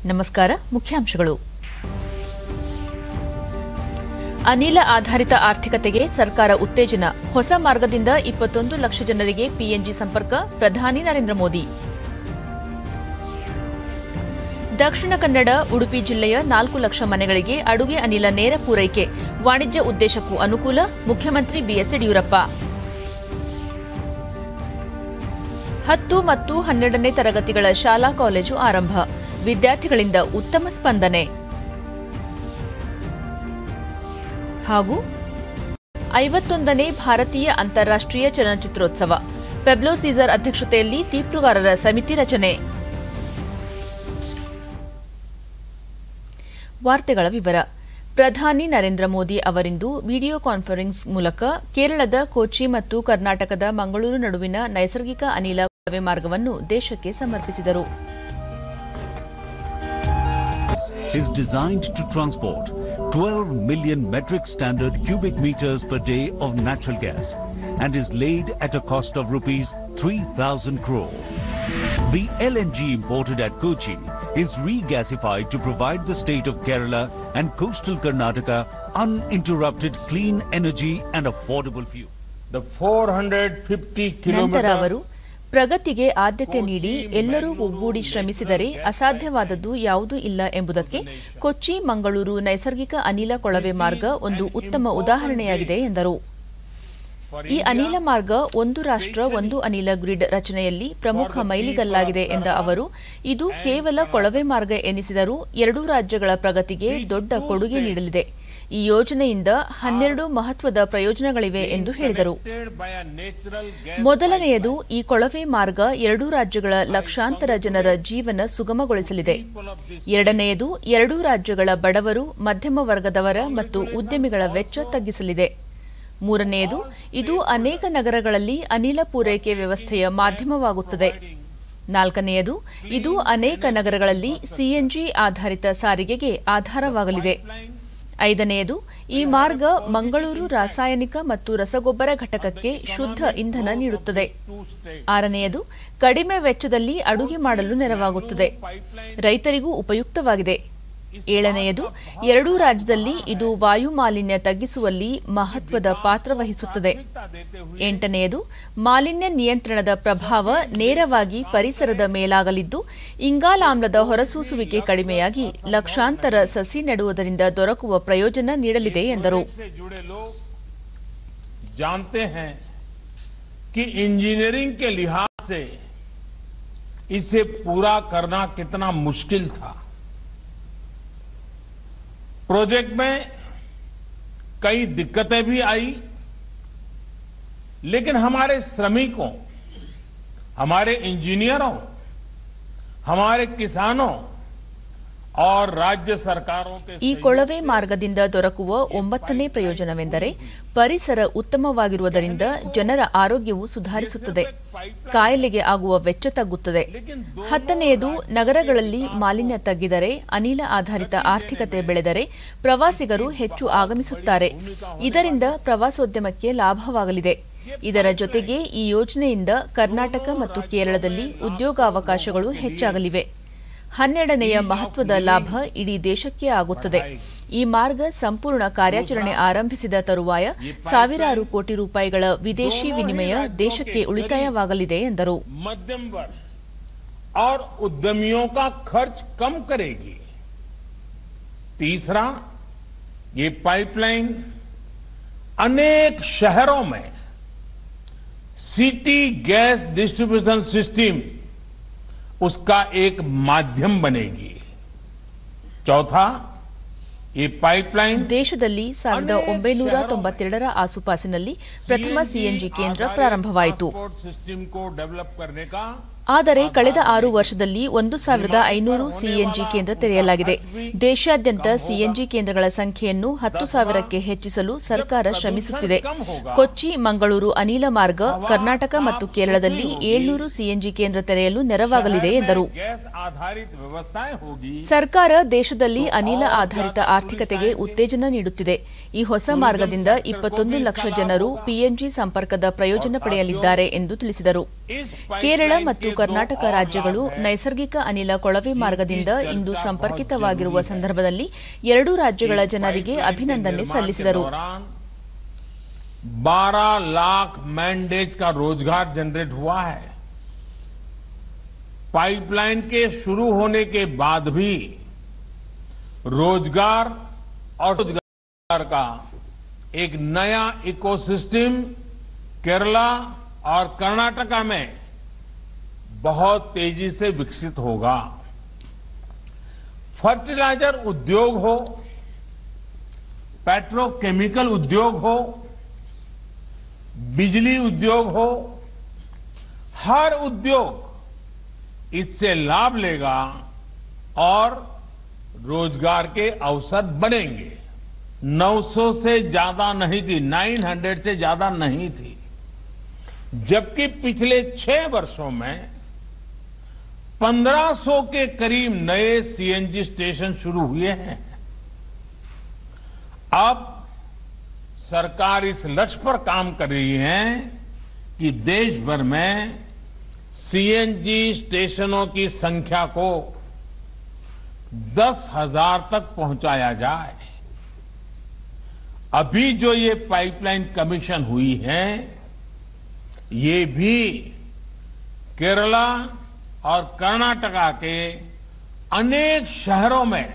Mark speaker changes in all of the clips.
Speaker 1: ನಮಸ್ಕಾರ ಮುಖ್ಯಾಂಶಗಳು ಅನಿಲ ಆಧಾರಿತ ಆರ್ಥಿಕತೆಗೆ ಸರ್ಕಾರ ಉತ್ತೇಜನ ಹೊಸ ಮಾರ್ಗದಿಂದ ಇಪ್ಪತ್ತೊಂದು ಲಕ್ಷ ಜನರಿಗೆ ಪಿಎನ್ಜಿ ಸಂಪರ್ಕ ಪ್ರಧಾನಿ ನರೇಂದ್ರ ಮೋದಿ ದಕ್ಷಿಣ ಕನ್ನಡ ಉಡುಪಿ ಜಿಲ್ಲೆಯ ನಾಲ್ಕು ಲಕ್ಷ ಮನೆಗಳಿಗೆ ಅಡುಗೆ ಅನಿಲ ನೇರ ಪೂರೈಕೆ ವಾಣಿಜ್ಯ ಉದ್ದೇಶಕ್ಕೂ ಅನುಕೂಲ ಮುಖ್ಯಮಂತ್ರಿ ಬಿಎಸ್ ಯಡಿಯೂರಪ್ಪ ಹತ್ತು ಮತ್ತು ಹನ್ನೆರಡನೇ ತರಗತಿಗಳ ಶಾಲಾ ಕಾಲೇಜು ಆರಂಭ ವಿದ್ಯಾರ್ಥಿಗಳಿಂದ ಉತ್ತಮ ಸ್ಪಂದನೆ ಹಾಗೂ ಐವತ್ತೊಂದನೇ ಭಾರತೀಯ ಅಂತಾರಾಷ್ಟ್ರೀಯ ಚಲನಚಿತ್ರೋತ್ಸವ ಪೆಬ್ಲೋ ಸೀಸರ್ ಅಧ್ಯಕ್ಷತೆಯಲ್ಲಿ ತೀರ್ಪುಗಾರರ ಸಮಿತಿ ರಚನೆ ವಾರ್ತೆಗಳ ವಿವರ ಪ್ರಧಾನಿ ನರೇಂದ್ರ ಮೋದಿ ಅವರಿಂದು ವಿಡಿಯೋ ಕಾನ್ಫರೆನ್ಸ್ ಮೂಲಕ ಕೇರಳದ ಕೊಚ್ಚಿ ಮತ್ತು ಕರ್ನಾಟಕದ ಮಂಗಳೂರು ನಡುವಿನ ನೈಸರ್ಗಿಕ ಅನಿಲ ಕೊಳವೆ ಮಾರ್ಗವನ್ನು ದೇಶಕ್ಕೆ ಸಮರ್ಪಿಸಿದರು
Speaker 2: is designed to transport 12 million metric standard cubic meters per day of natural gas and is laid at a cost of rupees 3000 crore. The LNG imported at Kochi is regasified to provide the state of Kerala and coastal Karnataka uninterrupted clean energy and affordable fuel.
Speaker 3: The 450
Speaker 1: ನಂತರ
Speaker 3: kilometer
Speaker 1: ಅವರು ಪ್ರಗತಿಗೆ ಆದ್ಯತೆ ನೀಡಿ ಎಲ್ಲರೂ ಒಗ್ಗೂಡಿ ಶ್ರಮಿಸಿದರೆ ಅಸಾಧ್ಯವಾದದ್ದು ಯಾವುದೂ ಇಲ್ಲ ಎಂಬುದಕ್ಕೆ ಕೊಚ್ಚಿ ಮಂಗಳೂರು ನೈಸರ್ಗಿಕ ಅನಿಲ ಕೊಳವೆ ಮಾರ್ಗ ಒಂದು ಉತ್ತಮ ಉದಾಹರಣೆಯಾಗಿದೆ ಎಂದರು ಈ ಅನಿಲ ಮಾರ್ಗ ಒಂದು ರಾಷ್ಟ್ರ ಒಂದು ಅನಿಲ ಗ್ರಿಡ್ ರಚನೆಯಲ್ಲಿ ಪ್ರಮುಖ ಮೈಲಿಗಲ್ಲಾಗಿದೆ ಎಂದ ಅವರು ಇದು ಕೇವಲ ಕೊಳವೆ ಮಾರ್ಗ ಎನಿಸಿದರೂ ಎರಡೂ ರಾಜ್ಯಗಳ ಪ್ರಗತಿಗೆ ದೊಡ್ಡ ಕೊಡುಗೆ ನೀಡಲಿದೆ ಈ ಯೋಜನೆಯಿಂದ ಹನ್ನೆರಡು ಮಹತ್ವದ ಪ್ರಯೋಜನಗಳಿವೆ ಎಂದು ಹೇಳಿದರು
Speaker 3: connected by a natural gas
Speaker 1: ಮೊದಲನೆಯದು ಈ ಕೊಳವೆ ಮಾರ್ಗ ಎರಡೂ ರಾಜ್ಯಗಳ ಲಕ್ಷಾಂತರ ಜನರ ಜೀವನ ಸುಗಮಗೊಳಿಸಲಿದೆ ಎರಡನೆಯದು ಎರಡೂ ರಾಜ್ಯಗಳ ಬಡವರು ಮಧ್ಯಮ ವರ್ಗದವರ ಮತ್ತು ಉದ್ಯಮಿಗಳ ವೆಚ್ಚ ತಗ್ಗಿಸಲಿದೆ ಮೂರನೆಯದು ಇದು ಅನೇಕ ನಗರಗಳಲ್ಲಿ ಅನಿಲ ಪೂರೈಕೆ ವ್ಯವಸ್ಥೆಯ ಮಾಧ್ಯಮವಾಗುತ್ತದೆ ನಾಲ್ಕನೆಯದು ಇದು ಅನೇಕ ನಗರಗಳಲ್ಲಿ ಸಿಎನ್ಜಿ ಆಧಾರಿತ ಸಾರಿಗೆಗೆ ಆಧಾರವಾಗಲಿದೆ ಐದನೆಯದು ಈ ಮಾರ್ಗ ಮಂಗಳೂರು ರಾಸಾಯನಿಕ ಮತ್ತು ರಸಗೊಬ್ಬರ ಘಟಕಕ್ಕೆ ಶುದ್ಧ ಇಂಧನ ನೀಡುತ್ತದೆ ಆರನೆಯದು ಕಡಿಮೆ ವೆಚ್ಚದಲ್ಲಿ ಅಡುಗೆ ಮಾಡಲು ನೆರವಾಗುತ್ತದೆ ರೈತರಿಗೂ ಉಪಯುಕ್ತವಾಗಿದೆ ಏಳನೆಯದು ಎರಡೂ ರಾಜ್ಯದಲ್ಲಿ ಇದು ವಾಯು ಮಾಲಿನ್ಯ ತಗ್ಗಿಸುವಲ್ಲಿ ಮಹತ್ವದ ಪಾತ್ರ ವಹಿಸುತ್ತದೆ ಎಂಟನೆಯದು ಮಾಲಿನ್ಯ ನಿಯಂತ್ರಣದ ಪ್ರಭಾವ ನೇರವಾಗಿ ಪರಿಸರದ ಮೇಲಾಗಲಿದ್ದು ಇಂಗಾಲಾಮ್ಲದ ಹೊರಸೂಸುವಿಕೆ ಕಡಿಮೆಯಾಗಿ ಲಕ್ಷಾಂತರ ಸಸಿ ನೆಡುವುದರಿಂದ ದೊರಕುವ ಪ್ರಯೋಜನ ನೀಡಲಿದೆ ಎಂದರು
Speaker 3: से जुड़े लोग जानते हैं कि इंजीनियरिंग के लिहाज से इसे पूरा करना कितना मुश्किल था प्रोजेक्ट में कई दिक्कतें भी आई लेकिन हमारे श्रमिकों हमारे इंजीनियरों हमारे किसानों और राज्य सरकारों के
Speaker 1: ಈ ಕೊಳವೆ ಮಾರ್ಗದಿಂದ ದೊರಕುವ ಒಂಬತ್ತನೇ ಪ್ರಯೋಜನವೆಂದರೆ ಪರಿಸರ ಉತ್ತಮವಾಗಿರುವುದರಿಂದ ಜನರ ಆರೋಗ್ಯವು ಸುಧಾರಿಸುತ್ತದೆ ಕಾಯಿಲೆಗೆ ಆಗುವ ವೆಚ್ಚ ತಗ್ಗುತ್ತದೆ ಹತ್ತನೆಯದು ನಗರಗಳಲ್ಲಿ ಮಾಲಿನ್ಯ ತಗ್ಗಿದರೆ ಅನಿಲ ಆಧಾರಿತ ಆರ್ಥಿಕತೆ ಬೆಳೆದರೆ ಪ್ರವಾಸಿಗರು ಹೆಚ್ಚು ಆಗಮಿಸುತ್ತಾರೆ ಇದರಿಂದ ಪ್ರವಾಸೋದ್ಯಮಕ್ಕೆ ಲಾಭವಾಗಲಿದೆ ಇದರ ಜೊತೆಗೆ ಈ ಯೋಜನೆಯಿಂದ ಕರ್ನಾಟಕ ಮತ್ತು ಕೇರಳದಲ್ಲಿ ಉದ್ಯೋಗಾವಕಾಶಗಳು ಹೆಚ್ಚಾಗಲಿವೆ ಹನ್ನೆರಡನೆಯ ಮಹತ್ವದ ಲಾಭ ಇಡೀ ದೇಶಕ್ಕೆ ಆಗುತ್ತದೆ ಈ ಮಾರ್ಗ ಸಂಪೂರ್ಣ ಕಾರ್ಯಾಚರಣೆ ಆರಂಭಿಸಿದ ತರುವಾಯ ಸಾವಿರಾರು ಕೋಟಿ ರೂಪಾಯಿಗಳ ವಿದೇಶಿ ವಿನಿಮಯ ದೇಶಕ್ಕೆ ಉಳಿತಾಯವಾಗಲಿದೆ ಎಂದರು
Speaker 3: मध्यम वर्ग और उद्यमियों का खर्च कम करेगी तीसरा ये पाइपलाइन अनेक शहरों में सिटी गैस डिस्ट्रीब्यूशन सिस्टम उसका एक माध्यम बनेगी चौथा ये पाइपलाइन
Speaker 1: ದೇಶದಲ್ಲಿ ಸಾವಿರದ ಒಂಬೈನೂರ ತೊಂಬತ್ತೆರಡರ ಆಸುಪಾಸಿನಲ್ಲಿ ಪ್ರಥಮ ಸಿಎನ್ಜಿ ಕೇಂದ್ರ ಪ್ರಾರಂಭವಾಯಿತು
Speaker 3: सिस्टम को डेवलप करने का
Speaker 1: ಆದರೆ ಕಳೆದ ಆರು ವರ್ಷದಲ್ಲಿ ಒಂದು ಸಾವಿರದ ಐನೂರು ಸಿಎನ್ಜಿ ಕೇಂದ್ರ ತೆರೆಯಲಾಗಿದೆ ದೇಶಾದ್ಯಂತ ಸಿಎನ್ಜಿ ಕೇಂದ್ರಗಳ ಸಂಖ್ಯೆಯನ್ನು ಹತ್ತು ಸಾವಿರಕ್ಕೆ ಹೆಚ್ಚಿಸಲು ಸರ್ಕಾರ ಶ್ರಮಿಸುತ್ತಿದೆ ಕೊಚ್ಚಿ ಮಂಗಳೂರು ಅನಿಲ ಮಾರ್ಗ ಕರ್ನಾಟಕ ಮತ್ತು ಕೇರಳದಲ್ಲಿ ಏಳ್ನೂರು ಸಿಎನ್ಜಿ ಕೇಂದ್ರ ತೆರೆಯಲು ನೆರವಾಗಲಿದೆ ಎಂದರು
Speaker 3: गैस आधारित व्यवस्थाएं होगी
Speaker 1: ಸರ್ಕಾರ ದೇಶದಲ್ಲಿ ಅನಿಲ ಆಧಾರಿತ ಆರ್ಥಿಕತೆಗೆ ಉತ್ತೇಜನ ನೀಡುತ್ತಿದೆ ಈ ಹೊಸ ಮಾರ್ಗದಿಂದ ಇಪ್ಪತ್ತೊಂದು ಲಕ್ಷ ಜನರು ಪಿಎನ್ಜಿ ಸಂಪರ್ಕದ ಪ್ರಯೋಜನ ಪಡೆಯಲಿದ್ದಾರೆ ಎಂದು ತಿಳಿಸಿದರು ಕೇರಳ ಮತ್ತು ಕರ್ನಾಟಕ ರಾಜ್ಯಗಳು ನೈಸರ್ಗಿಕ ಅನಿಲ ಕೊಳವೆ ಮಾರ್ಗದಿಂದ ಇಂದು ಸಂಪರ್ಕಿತವಾಗಿರುವ ಸಂದರ್ಭದಲ್ಲಿ ಎರಡೂ ರಾಜ್ಯಗಳ ಜನರಿಗೆ ಅಭಿನಂದನೆ ಸಲ್ಲಿಸಿದರು
Speaker 3: बारह लाख मैंडेज का रोजगार जनरेट हुआ है पाइपलाइन के शुरू होने के बाद भी रोजगार और रोजगार का एक नया इकोसिस्टम केरला और कर्नाटका में बहुत तेजी से विकसित होगा फर्टिलाइजर उद्योग हो पेट्रोकेमिकल उद्योग हो बिजली उद्योग हो हर उद्योग इससे लाभ लेगा और रोजगार के अवसर बनेंगे 900 से ज्यादा नहीं थी 900 से ज्यादा नहीं थी जबकि पिछले छह वर्षों में 1500 के करीब नए सीएनजी स्टेशन शुरू हुए हैं अब सरकार इस लक्ष्य पर काम कर रही है कि देश भर में सीएनजी स्टेशनों की संख्या को दस हजार तक पहुंचाया जाए अभी जो ये पाइपलाइन कमीशन हुई है ये भी केरला और कर्नाटका के अनेक शहरों में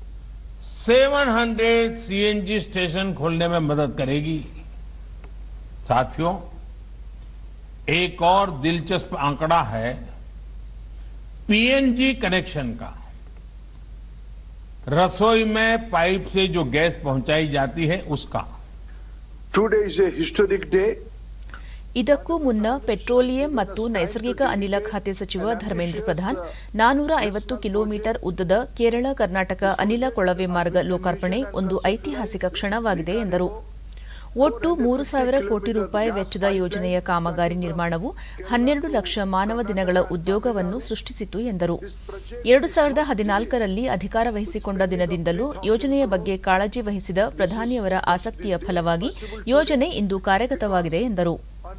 Speaker 3: 700 सीएनजी स्टेशन खोलने में मदद करेगी साथियों एक और दिलचस्प आंकड़ा है पीएनजी कनेक्शन का रसोई में पाइप से जो गैस पहुंचाई जाती है उसका
Speaker 4: Today is a historic day.
Speaker 1: ಇದಕ್ಕೂ ಮುನ್ನ ಪೆಟ್ರೋಲಿಯಂ ಮತ್ತು ನೈಸರ್ಗಿಕ ಅನಿಲ ಖಾತೆ ಸಚಿವ ಧರ್ಮೇಂದ್ರ ಪ್ರಧಾನ್ ನಾನೂರ ಐವತ್ತು ಕಿಲೋಮೀಟರ್ ಉದ್ದದ ಕೇರಳ ಕರ್ನಾಟಕ ಅನಿಲ ಕೊಳವೆ ಮಾರ್ಗ ಲೋಕಾರ್ಪಣೆ ಒಂದು ಐತಿಹಾಸಿಕ ಕ್ಷಣವಾಗಿದೆ ಎಂದರು ಒಟ್ಟು ಮೂರು ಸಾವಿರ ಕೋಟಿ ರೂಪಾಯಿ ವೆಚ್ಚದ ಯೋಜನೆಯ ಕಾಮಗಾರಿ ನಿರ್ಮಾಣವು ಹನ್ನೆರಡು ಲಕ್ಷ ಮಾನವ ದಿನಗಳ ಉದ್ಯೋಗವನ್ನು ಸೃಷ್ಟಿಸಿತು ಎಂದರು ಎರಡು ಸಾವಿರದ ಹದಿನಾಲ್ಕರಲ್ಲಿ ಅಧಿಕಾರ ವಹಿಸಿಕೊಂಡ ದಿನದಿಂದಲೂ ಯೋಜನೆಯ ಬಗ್ಗೆ ಕಾಳಜಿ ವಹಿಸಿದ ಪ್ರಧಾನಿಯವರ ಆಸಕ್ತಿಯ ಫಲವಾಗಿ ಯೋಜನೆ ಇಂದು ಕಾರ್ಯಗತವಾಗಿದೆ ಎಂದರು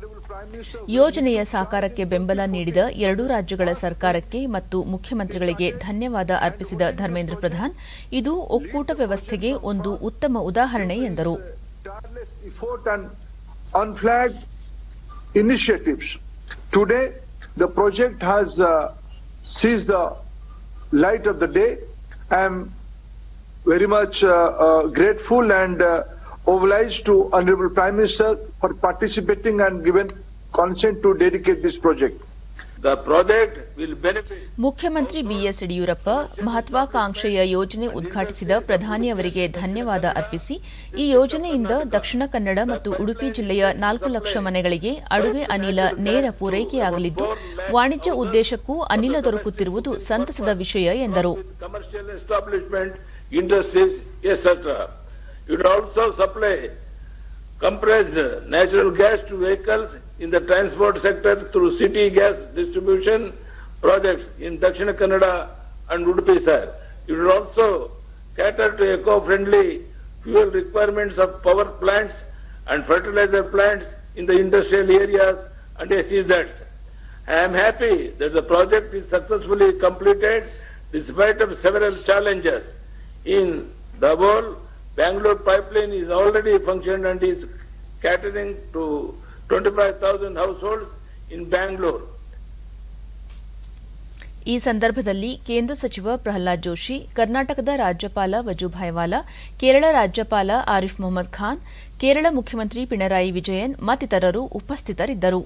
Speaker 1: ಯೋಜನೆಯ ಸಾಕಾರಕ್ಕೆ ಬೆಂಬಲ ನೀಡಿದ ಎರಡೂ ರಾಜ್ಯಗಳ ಸರ್ಕಾರಕ್ಕೆ ಮತ್ತು ಮುಖ್ಯಮಂತ್ರಿಗಳಿಗೆ ಧನ್ಯವಾದ ಅರ್ಪಿಸಿದ ಧರ್ಮೇಂದ್ರ ಪ್ರಧಾನ್ ಇದು ಒಕ್ಕೂಟ ವ್ಯವಸ್ಥೆಗೆ ಒಂದು ಉತ್ತಮ ಉದಾಹರಣೆ ಎಂದರು
Speaker 4: Tireless effort and unflagged initiatives. Today, the project has uh, seized the light of the day. I am very much uh, uh, grateful and uh, obliged to Honorable Prime Minister for participating and given consent to dedicate this project.
Speaker 5: The project will benefit
Speaker 1: ಮುಖ್ಯಮಂತ್ರಿ B S Yediyurappa ಮಹತ್ವಾಕಾಂಕ್ಷೆಯ ಯೋಜನೆ ಉದ್ಘಾಟಿಸಿದ ಪ್ರಧಾನಿಯವರಿಗೆ ಧನ್ಯವಾದ ಅರ್ಪಿಸಿ ಈ ಯೋಜನೆಯಿಂದ ದಕ್ಷಿಣ ಕನ್ನಡ ಮತ್ತು ಉಡುಪಿ ಜಿಲ್ಲೆಯ ನಾಲ್ಕು ಲಕ್ಷ ಮನೆಗಳಿಗೆ ಅಡುಗೆ ಅನಿಲ ನೇರ ಪೂರೈಕೆಯಾಗಲಿದ್ದು ವಾಣಿಜ್ಯ ಉದ್ದೇಶಕ್ಕೂ ಅನಿಲ ದೊರಕುತ್ತಿರುವುದು ಸಂತಸದ ವಿಷಯ ಎಂದರು
Speaker 5: commercial establishment, industries, etc. It will also supply compressed natural gas to vehicles in the transport sector through city gas distribution projects in Dakshina Kannada and Udupi sir. It will also cater to eco-friendly fuel requirements of power plants and fertilizer plants in the industrial areas and SEZs. I am happy that the project is successfully completed despite of several challenges. In Dabhol, Bangalore pipeline is already functioned and is catering to 25,000 households in Bangalore.
Speaker 1: ಈ ಸಂದರ್ಭದಲ್ಲಿ ಕೇಂದ್ರ ಸಚಿವ ಪ್ರಹ್ಲಾದ್ ಜೋಶಿ ಕರ್ನಾಟಕದ ರಾಜ್ಯಪಾಲ ವಜುಭಾಯ್ ವಾಲಾ ಕೇರಳ ರಾಜ್ಯಪಾಲ ಆರಿಫ್ ಮೊಹಮ್ಮದ್ ಖಾನ್ ಕೇರಳ ಮುಖ್ಯಮಂತ್ರಿ ಪಿಣರಾಯಿ ವಿಜಯನ್ ಮತ್ತಿತರರು ಉಪಸ್ಥಿತರಿದ್ದರು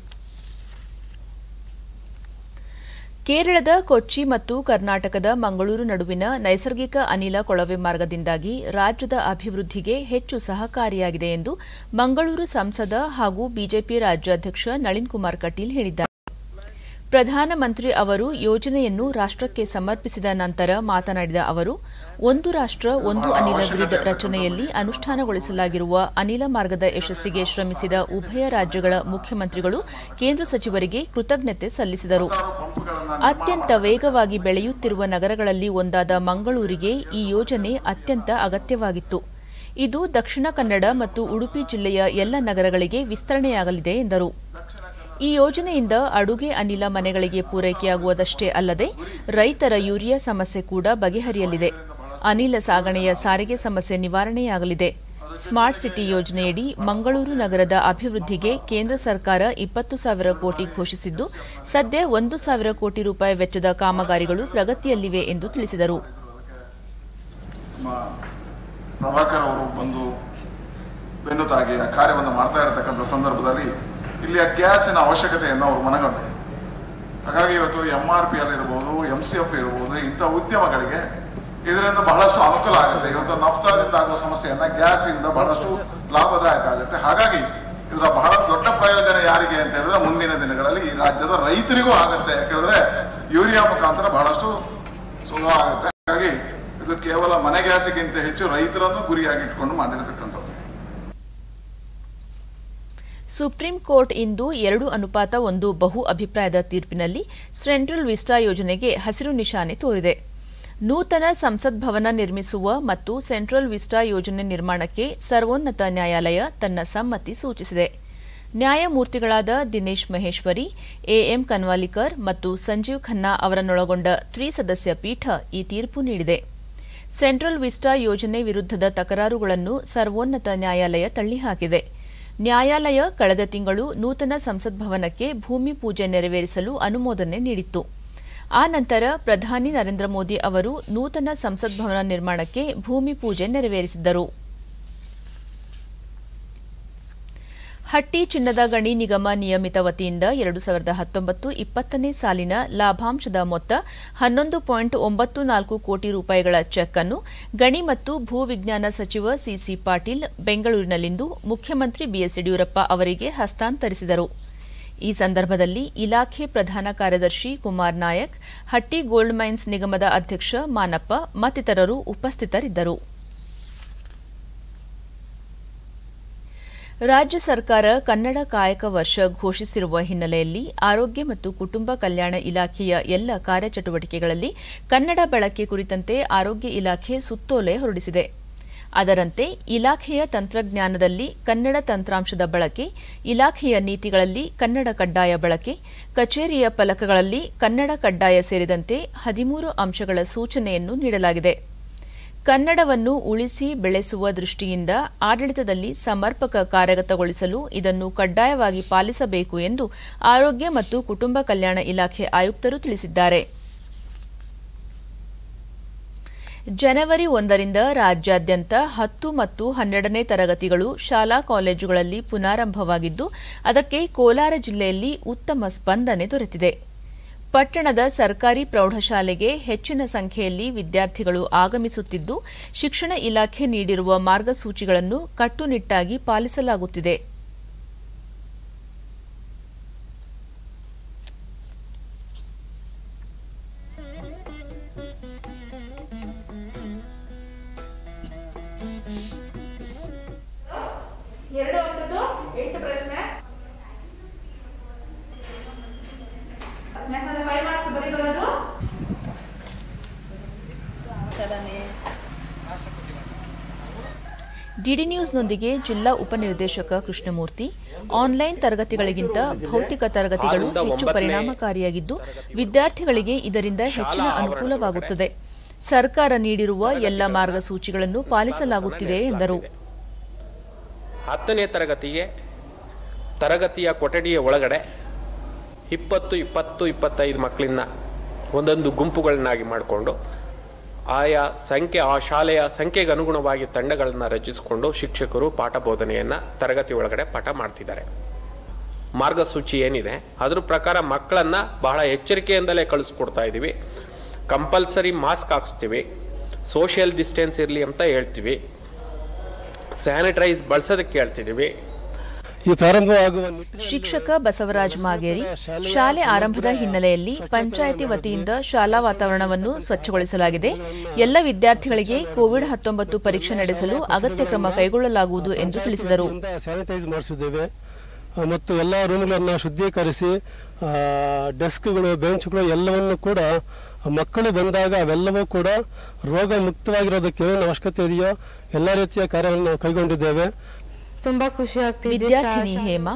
Speaker 1: ಕೇರಳದ ಕೊಚ್ಚಿ ಮತ್ತು ಕರ್ನಾಟಕದ ಮಂಗಳೂರು ನಡುವಿನ ನೈಸರ್ಗಿಕ ಅನಿಲ ಕೊಳವೆ ಮಾರ್ಗದಿಂದಾಗಿ ರಾಜ್ಯದ ಅಭಿವೃದ್ಧಿಗೆ ಹೆಚ್ಚು ಸಹಕಾರಿಯಾಗಿದೆ ಎಂದು ಮಂಗಳೂರು ಸಂಸದ ಹಾಗೂ ಬಿಜೆಪಿ ರಾಜ್ಯಾಧ್ಯಕ್ಷ ನಳಿನ್ ಕುಮಾರ್ ಕಟೀಲ್ ಹೇಳಿದ್ದಾರೆ ಪ್ರಧಾನಮಂತ್ರಿ ಅವರು ಯೋಜನೆಯನ್ನು ರಾಷ್ಟಕ್ಕೆ ಸಮರ್ಪಿಸಿದ ನಂತರ ಮಾತನಾಡಿದ ಅವರು ಒಂದು ರಾಷ್ಟ್ರ ಒಂದು ಅನಿಲ ಗ್ರಿಡ್ ರಚನೆಯಲ್ಲಿ ಅನುಷ್ಠಾನಗೊಳಿಸಲಾಗಿರುವ ಅನಿಲ ಮಾರ್ಗದ ಯಶಸ್ಸಿಗೆ ಶ್ರಮಿಸಿದ ಉಭಯ ರಾಜ್ಯಗಳ ಮುಖ್ಯಮಂತ್ರಿಗಳು ಕೇಂದ್ರ ಸಚಿವರಿಗೆ ಕೃತಜ್ಞತೆ ಸಲ್ಲಿಸಿದರು ಅತ್ಯಂತ ವೇಗವಾಗಿ ಬೆಳೆಯುತ್ತಿರುವ ನಗರಗಳಲ್ಲಿ ಒಂದಾದ ಮಂಗಳೂರಿಗೆ ಈ ಯೋಜನೆ ಅತ್ಯಂತ ಅಗತ್ಯವಾಗಿತ್ತು ಇದು ದಕ್ಷಿಣ ಕನ್ನಡ ಮತ್ತು ಉಡುಪಿ ಜಿಲ್ಲೆಯ ಎಲ್ಲ ನಗರಗಳಿಗೆ ವಿಸ್ತರಣೆಯಾಗಲಿದೆ ಎಂದರು ಈ ಯೋಜನೆಯಿಂದ ಅಡುಗೆ ಅನಿಲ ಮನೆಗಳಿಗೆ ಪೂರೈಕೆಯಾಗುವುದಷ್ಟೇ ಅಲ್ಲದೆ ರೈತರ ಯೂರಿಯಾ ಸಮಸ್ಯೆ ಕೂಡ ಬಗೆಹರಿಯಲಿದೆ ಅನಿಲ ಸಾಗಣೆಯ ಸಾರಿಗೆ ಸಮಸ್ಯೆ ನಿವಾರಣೆಯಾಗಲಿದೆ ಸ್ಮಾರ್ಟ್ ಸಿಟಿ ಯೋಜನೆಯಡಿ ಮಂಗಳೂರು ನಗರದ ಅಭಿವೃದ್ಧಿಗೆ ಕೇಂದ್ರ ಸರ್ಕಾರ ಇಪ್ಪತ್ತು ಸಾವಿರ ಕೋಟಿ ಘೋಷಿಸಿದ್ದು ಸದ್ಯ ಒಂದು ಸಾವಿರ ಕೋಟಿ ರೂಪಾಯಿ ವೆಚ್ಚದ ಕಾಮಗಾರಿಗಳು ಪ್ರಗತಿಯಲ್ಲಿವೆ ಎಂದು ತಿಳಿಸಿದರು
Speaker 6: ನಮ್ಮ ಪ್ರಭಾಕರ್ ಅವರು ಬಂದು ಬೆನ್ನು ತಾಗಿ ಆ ಕಾರ್ಯವನ್ನು ಮಾಡ್ತಾ ಇರತಕ್ಕಂಥ ಸಂದರ್ಭದಲ್ಲಿ ಇಲ್ಲಿಯ ಗ್ಯಾಸಿನ ಅವಶ್ಯಕತೆಯನ್ನು ಅವರು ಮನಗಂಡರು ಹಾಗಾಗಿ ಇವತ್ತು ಎಂ ಆರ್ ಪಿ ಅಲ್ಲಿ ಇರ್ಬೋದು ಎಂ ಸಿ ಎಫ್ ಇರ್ಬೋದು ಇಂಥ ಉದ್ಯಮಗಳಿಗೆ ಇದರಿಂದ ಬಹಳಷ್ಟು ಅನುಕೂಲ ಆಗುತ್ತೆ ಇವತ್ತು ನಫ್ತಾದಿಂದ ಆಗುವ ಸಮಸ್ಯೆಯನ್ನ ಗ್ಯಾಸ್ ಇಂದ ಬಹಳಷ್ಟು ಲಾಭದಾಯಕ ಆಗುತ್ತೆ ಹಾಗಾಗಿ ಇದರ ಬಹಳ ದೊಡ್ಡ ಪ್ರಯೋಜನ ಯಾರಿಗೆ ಅಂತ ಹೇಳಿದ್ರೆ ಮುಂದಿನ ದಿನಗಳಲ್ಲಿ ಈ ರಾಜ್ಯದ ರೈತರಿಗೂ ಆಗುತ್ತೆ ಯಾಕಂದ್ರೆ ಯೂರಿಯಾ ಮುಖಾಂತರ ಬಹಳಷ್ಟು ಸುಲಭ ಆಗುತ್ತೆ ಹಾಗಾಗಿ ಇದು ಕೇವಲ ಮನೆ ಗ್ಯಾಸಿಗಿಂತ ಹೆಚ್ಚು ರೈತರನ್ನು ಗುರಿಯಾಗಿಟ್ಕೊಂಡು ಮಾಡಿರತಕ್ಕಂಥದ್ದು
Speaker 1: ಸುಪ್ರೀಂ ಕೋರ್ಟ್ ಇಂದು ಎರಡು ಅನುಪಾತ ಒಂದು ಬಹು ಅಭಿಪ್ರಾಯದ ತೀರ್ಪಿನಲ್ಲಿ ಸೆಂಟ್ರಲ್ ವಿಸ್ಟಾ ಯೋಜನೆಗೆ ಹಸಿರು ನಿಶಾನೆ ತೋರಿದೆ ನೂತನ ಸಂಸತ್ ಭವನ ನಿರ್ಮಿಸುವ ಮತ್ತು ಸೆಂಟ್ರಲ್ ವಿಸ್ಟಾ ಯೋಜನೆ ನಿರ್ಮಾಣಕ್ಕೆ ಸರ್ವೋನ್ನತ ನ್ಯಾಯಾಲಯ ತನ್ನ ಸಮ್ಮತಿ ಸೂಚಿಸಿದೆ ನ್ಯಾಯಮೂರ್ತಿಗಳಾದ ದಿನೇಶ್ ಮಹೇಶ್ವರಿ ಎಎಂ ಕನ್ವಾಲಿಕರ್ ಮತ್ತು ಸಂಜೀವ್ ಖನ್ನಾ ಅವರನ್ನೊಳಗೊಂಡ ತ್ರಿಸದಸ್ಯ ಪೀಠ ಈ ತೀರ್ಪು ನೀಡಿದೆ ಸೆಂಟ್ರಲ್ ವಿಸ್ಟಾ ಯೋಜನೆ ವಿರುದ್ಧದ ತಕರಾರುಗಳನ್ನು ಸರ್ವೋನ್ನತ ನ್ಯಾಯಾಲಯ ತಳ್ಳಿಹಾಕಿದೆ ನ್ಯಾಯಾಲಯ ಕಳೆದ ತಿಂಗಳು ನೂತನ ಸಂಸತ್ ಭವನಕ್ಕೆ ಭೂಮಿ ಪೂಜೆ ನೆರವೇರಿಸಲು ಅನುಮೋದನೆ ನೀಡಿತ್ತು ಆ ನಂತರ ಪ್ರಧಾನಿ ನರೇಂದ್ರ ಮೋದಿ ಅವರು ನೂತನ ಸಂಸತ್ ಭವನ ನಿರ್ಮಾಣಕ್ಕೆ ಭೂಮಿ ಪೂಜೆ ನೆರವೇರಿಸಿದ್ದರು ಹಟ್ಟಿ ಚಿನ್ನದ ಗಣಿ ನಿಗಮ ನಿಯಮಿತ ವತಿಯಿಂದ ಎರಡು ಸಾವಿರದ ಹತ್ತೊಂಬತ್ತು ಇಪ್ಪತ್ತನೇ ಸಾಲಿನ ಲಾಭಾಂಶದ ಮೊತ್ತ ಹನ್ನೊಂದು ಪಾಯಿಂಟ್ ಒಂಬತ್ತು ನಾಲ್ಕು ಕೋಟಿ ರೂಪಾಯಿಗಳ ಚೆಕ್ ಅನ್ನು ಗಣಿ ಮತ್ತು ಭೂ ವಿಜ್ಞಾನ ಸಚಿವ ಸಿಸಿ ಪಾಟೀಲ್ ಬೆಂಗಳೂರಿನಲ್ಲಿಂದು ಮುಖ್ಯಮಂತ್ರಿ ಬಿಎಸ್ ಯಡಿಯೂರಪ್ಪ ಅವರಿಗೆ ಹಸ್ತಾಂತರಿಸಿದರು ಈ ಸಂದರ್ಭದಲ್ಲಿ ಇಲಾಖೆ ಪ್ರಧಾನ ಕಾರ್ಯದರ್ಶಿ ಕುಮಾರ್ ನಾಯಕ್ ಹಟ್ಟಿ ಗೋಲ್ಡ್ ಮೈನ್ಸ್ ನಿಗಮದ ಅಧ್ಯಕ್ಷ ಮಾನಪ್ಪ ಮತ್ತಿತರರು ಉಪಸ್ಥಿತರಿದ್ದರು ರಾಜ್ಯ ಸರ್ಕಾರ ಕನ್ನಡ ಕಾಯಕ ವರ್ಷ ಘೋಷಿಸಿರುವ ಹಿನ್ನೆಲೆಯಲ್ಲಿ ಆರೋಗ್ಯ ಮತ್ತು ಕುಟುಂಬ ಕಲ್ಯಾಣ ಇಲಾಖೆಯ ಎಲ್ಲ ಕಾರ್ಯಚಟುವಟಿಕೆಗಳಲ್ಲಿ ಕನ್ನಡ ಬಳಕೆ ಕುರಿತಂತೆ ಆರೋಗ್ಯ ಇಲಾಖೆ ಸುತ್ತೋಲೆ ಹೊರಡಿಸಿದೆ ಅದರಂತೆ ಇಲಾಖೆಯ ತಂತ್ರಜ್ಞಾನದಲ್ಲಿ ಕನ್ನಡ ತಂತ್ರಾಂಶದ ಬಳಕೆ ಇಲಾಖೆಯ ನೀತಿಗಳಲ್ಲಿ ಕನ್ನಡ ಕಡ್ಡಾಯ ಬಳಕೆ ಕಚೇರಿಯ ಫಲಕಗಳಲ್ಲಿ ಕನ್ನಡ ಕಡ್ಡಾಯ ಸೇರಿದಂತೆ ಹದಿಮೂರು ಅಂಶಗಳ ಸೂಚನೆಯನ್ನು ನೀಡಲಾಗಿದೆ ಕನ್ನಡವನ್ನು ಉಳಿಸಿ ಬೆಳೆಸುವ ದೃಷ್ಟಿಯಿಂದ ಆಡಳಿತದಲ್ಲಿ ಸಮರ್ಪಕ ಕಾರ್ಯಗತಗೊಳಿಸಲು ಇದನ್ನು ಕಡ್ಡಾಯವಾಗಿ ಪಾಲಿಸಬೇಕು ಎಂದು ಆರೋಗ್ಯ ಮತ್ತು ಕುಟುಂಬ ಕಲ್ಯಾಣ ಇಲಾಖೆ ಆಯುಕ್ತರು ತಿಳಿಸಿದ್ದಾರೆ ಜನವರಿ ಒಂದರಿಂದ ರಾಜ್ಯಾದ್ಯಂತ ಹತ್ತು ಮತ್ತು ಹನ್ನೆರಡನೇ ತರಗತಿಗಳು ಶಾಲಾ ಕಾಲೇಜುಗಳಲ್ಲಿ ಪುನಾರಂಭವಾಗಿದ್ದು ಅದಕ್ಕೆ ಕೋಲಾರ ಜಿಲ್ಲೆಯಲ್ಲಿ ಉತ್ತಮ ಸ್ಪಂದನೆ ದೊರೆತಿದೆ ಪಟ್ಟಣದ ಸರ್ಕಾರಿ ಪ್ರೌಢಶಾಲೆಗೆ ಹೆಚ್ಚಿನ ಸಂಖ್ಯೆಯಲ್ಲಿ ವಿದ್ಯಾರ್ಥಿಗಳು ಆಗಮಿಸುತ್ತಿದ್ದು ಶಿಕ್ಷಣ ಇಲಾಖೆ ನೀಡಿರುವ ಮಾರ್ಗಸೂಚಿಗಳನ್ನು ಕಟ್ಟುನಿಟ್ಟಾಗಿ ಪಾಲಿಸಲಾಗುತ್ತಿದೆ
Speaker 7: ಎರಡು ಅಂಕದ್ದು ಎಂಟು ಪ್ರಶ್ನೆ ನೆಕ್ಸ್ಟ್ ಫೈವ್ ಮಾರ್ಕ್ಸ್ ಬರೀಬರೋದು
Speaker 1: ಡಿಡಿ ನ್ಯೂಸ್ನೊಂದಿಗೆ ಜಿಲ್ಲಾ ಉಪನಿರ್ದೇಶಕ ಕೃಷ್ಣಮೂರ್ತಿ ಆನ್ಲೈನ್ ತರಗತಿಗಳಿಗಿಂತ ಭೌತಿಕ ತರಗತಿಗಳು ಹೆಚ್ಚು ಪರಿಣಾಮಕಾರಿಯಾಗಿದ್ದು ವಿದ್ಯಾರ್ಥಿಗಳಿಗೆ ಇದರಿಂದ ಹೆಚ್ಚಿನ ಅನುಕೂಲವಾಗುತ್ತದೆ ಸರ್ಕಾರ ನೀಡಿರುವ ಎಲ್ಲ ಮಾರ್ಗಸೂಚಿಗಳನ್ನು ಪಾಲಿಸಲಾಗುತ್ತಿದೆ ಎಂದರು
Speaker 8: ಹತ್ತನೇ ತರಗತಿಗೆ ತರಗತಿಯ ಕೊಠಡಿಯ ಒಳಗಡೆ ಇಪ್ಪತ್ತು ಇಪ್ಪತ್ತು ಇಪ್ಪತ್ತೈದು ಮಕ್ಕಳನ್ನ ಒಂದೊಂದು ಗುಂಪುಗಳನ್ನಾಗಿ ಮಾಡಿಕೊಂಡು ಆಯಾ ಸಂಖ್ಯೆ ಆ ಶಾಲೆಯ ಸಂಖ್ಯೆಗೆ ಅನುಗುಣವಾಗಿ ತಂಡಗಳನ್ನು ರಚಿಸಿಕೊಂಡು ಶಿಕ್ಷಕರು ಪಾಠ ಬೋಧನೆಯನ್ನು ತರಗತಿ ಒಳಗಡೆ ಪಾಠ ಮಾಡ್ತಿದ್ದಾರೆ ಮಾರ್ಗಸೂಚಿ ಏನಿದೆ ಅದ್ರ ಪ್ರಕಾರ ಮಕ್ಕಳನ್ನು ಬಹಳ ಎಚ್ಚರಿಕೆಯಿಂದಲೇ ಕಳಿಸ್ಕೊಡ್ತಾ ಇದ್ದೀವಿ ಕಂಪಲ್ಸರಿ ಮಾಸ್ಕ್ ಹಾಕ್ಸ್ತೀವಿ ಸೋಷಿಯಲ್ ಡಿಸ್ಟೆನ್ಸ್ ಇರಲಿ ಅಂತ ಹೇಳ್ತೀವಿ ಸ್ಯಾನಿಟೈಸ್ ಬಳಸೋದಕ್ಕೆ ಹೇಳ್ತಿದ್ದೀವಿ
Speaker 9: ಈ ಪ್ರಾರಂಭವಾಗುವ ನಿಟ್ಟಿನಲ್ಲಿ
Speaker 1: ಶಿಕ್ಷಕ ಬಸವರಾಜ್ ಮಾಗೇರಿ ಶಾಲೆ ಆರಂಭದ ಹಿನ್ನೆಲೆಯಲ್ಲಿ ಪಂಚಾಯಿತಿ ವತಿಯಿಂದ ಶಾಲಾ ವಾತಾವರಣವನ್ನು ಸ್ವಚ್ಛಗೊಳಿಸಲಾಗಿದೆ ಎಲ್ಲ ವಿದ್ಯಾರ್ಥಿಗಳಿಗೆ ಕೋವಿಡ್ ಹತ್ತೊಂಬತ್ತು ಪರೀಕ್ಷೆ ನಡೆಸಲು ಅಗತ್ಯ ಕ್ರಮ ಕೈಗೊಳ್ಳಲಾಗುವುದು ಎಂದು ತಿಳಿಸಿದರು
Speaker 9: ಸ್ಯಾನಿಟೈಸ್ ಮಾಡಿಸಿದ್ದೇವೆ ಆ, ಮತ್ತು ಎಲ್ಲ ರೂಮ್ಗಳನ್ನು ಶುದ್ಧೀಕರಿಸಿ ಆ, ಡೆಸ್ಕ್ಗಳು ಬೆಂಚ್ಗಳು ಎಲ್ಲವನ್ನು ಕೂಡ ಮಕ್ಕಳು ಬಂದಾಗ ಅವೆಲ್ಲವೂ ಕೂಡ ರೋಗ ಮುಕ್ತವಾಗಿರೋದಕ್ಕೆ ಏನೇನು ಅವಶ್ಯಕತೆ ಇದೆಯೋ ಎಲ್ಲ ರೀತಿಯ ಕಾರ್ಯಗಳನ್ನು ನಾವು ಕೈಗೊಂಡಿದ್ದೇವೆ
Speaker 10: ತುಂಬಾ ಖುಷಿ ಆಗ್ತಿದೆ
Speaker 1: ವಿದ್ಯಾರ್ಥಿನಿ ಹೇಮಾ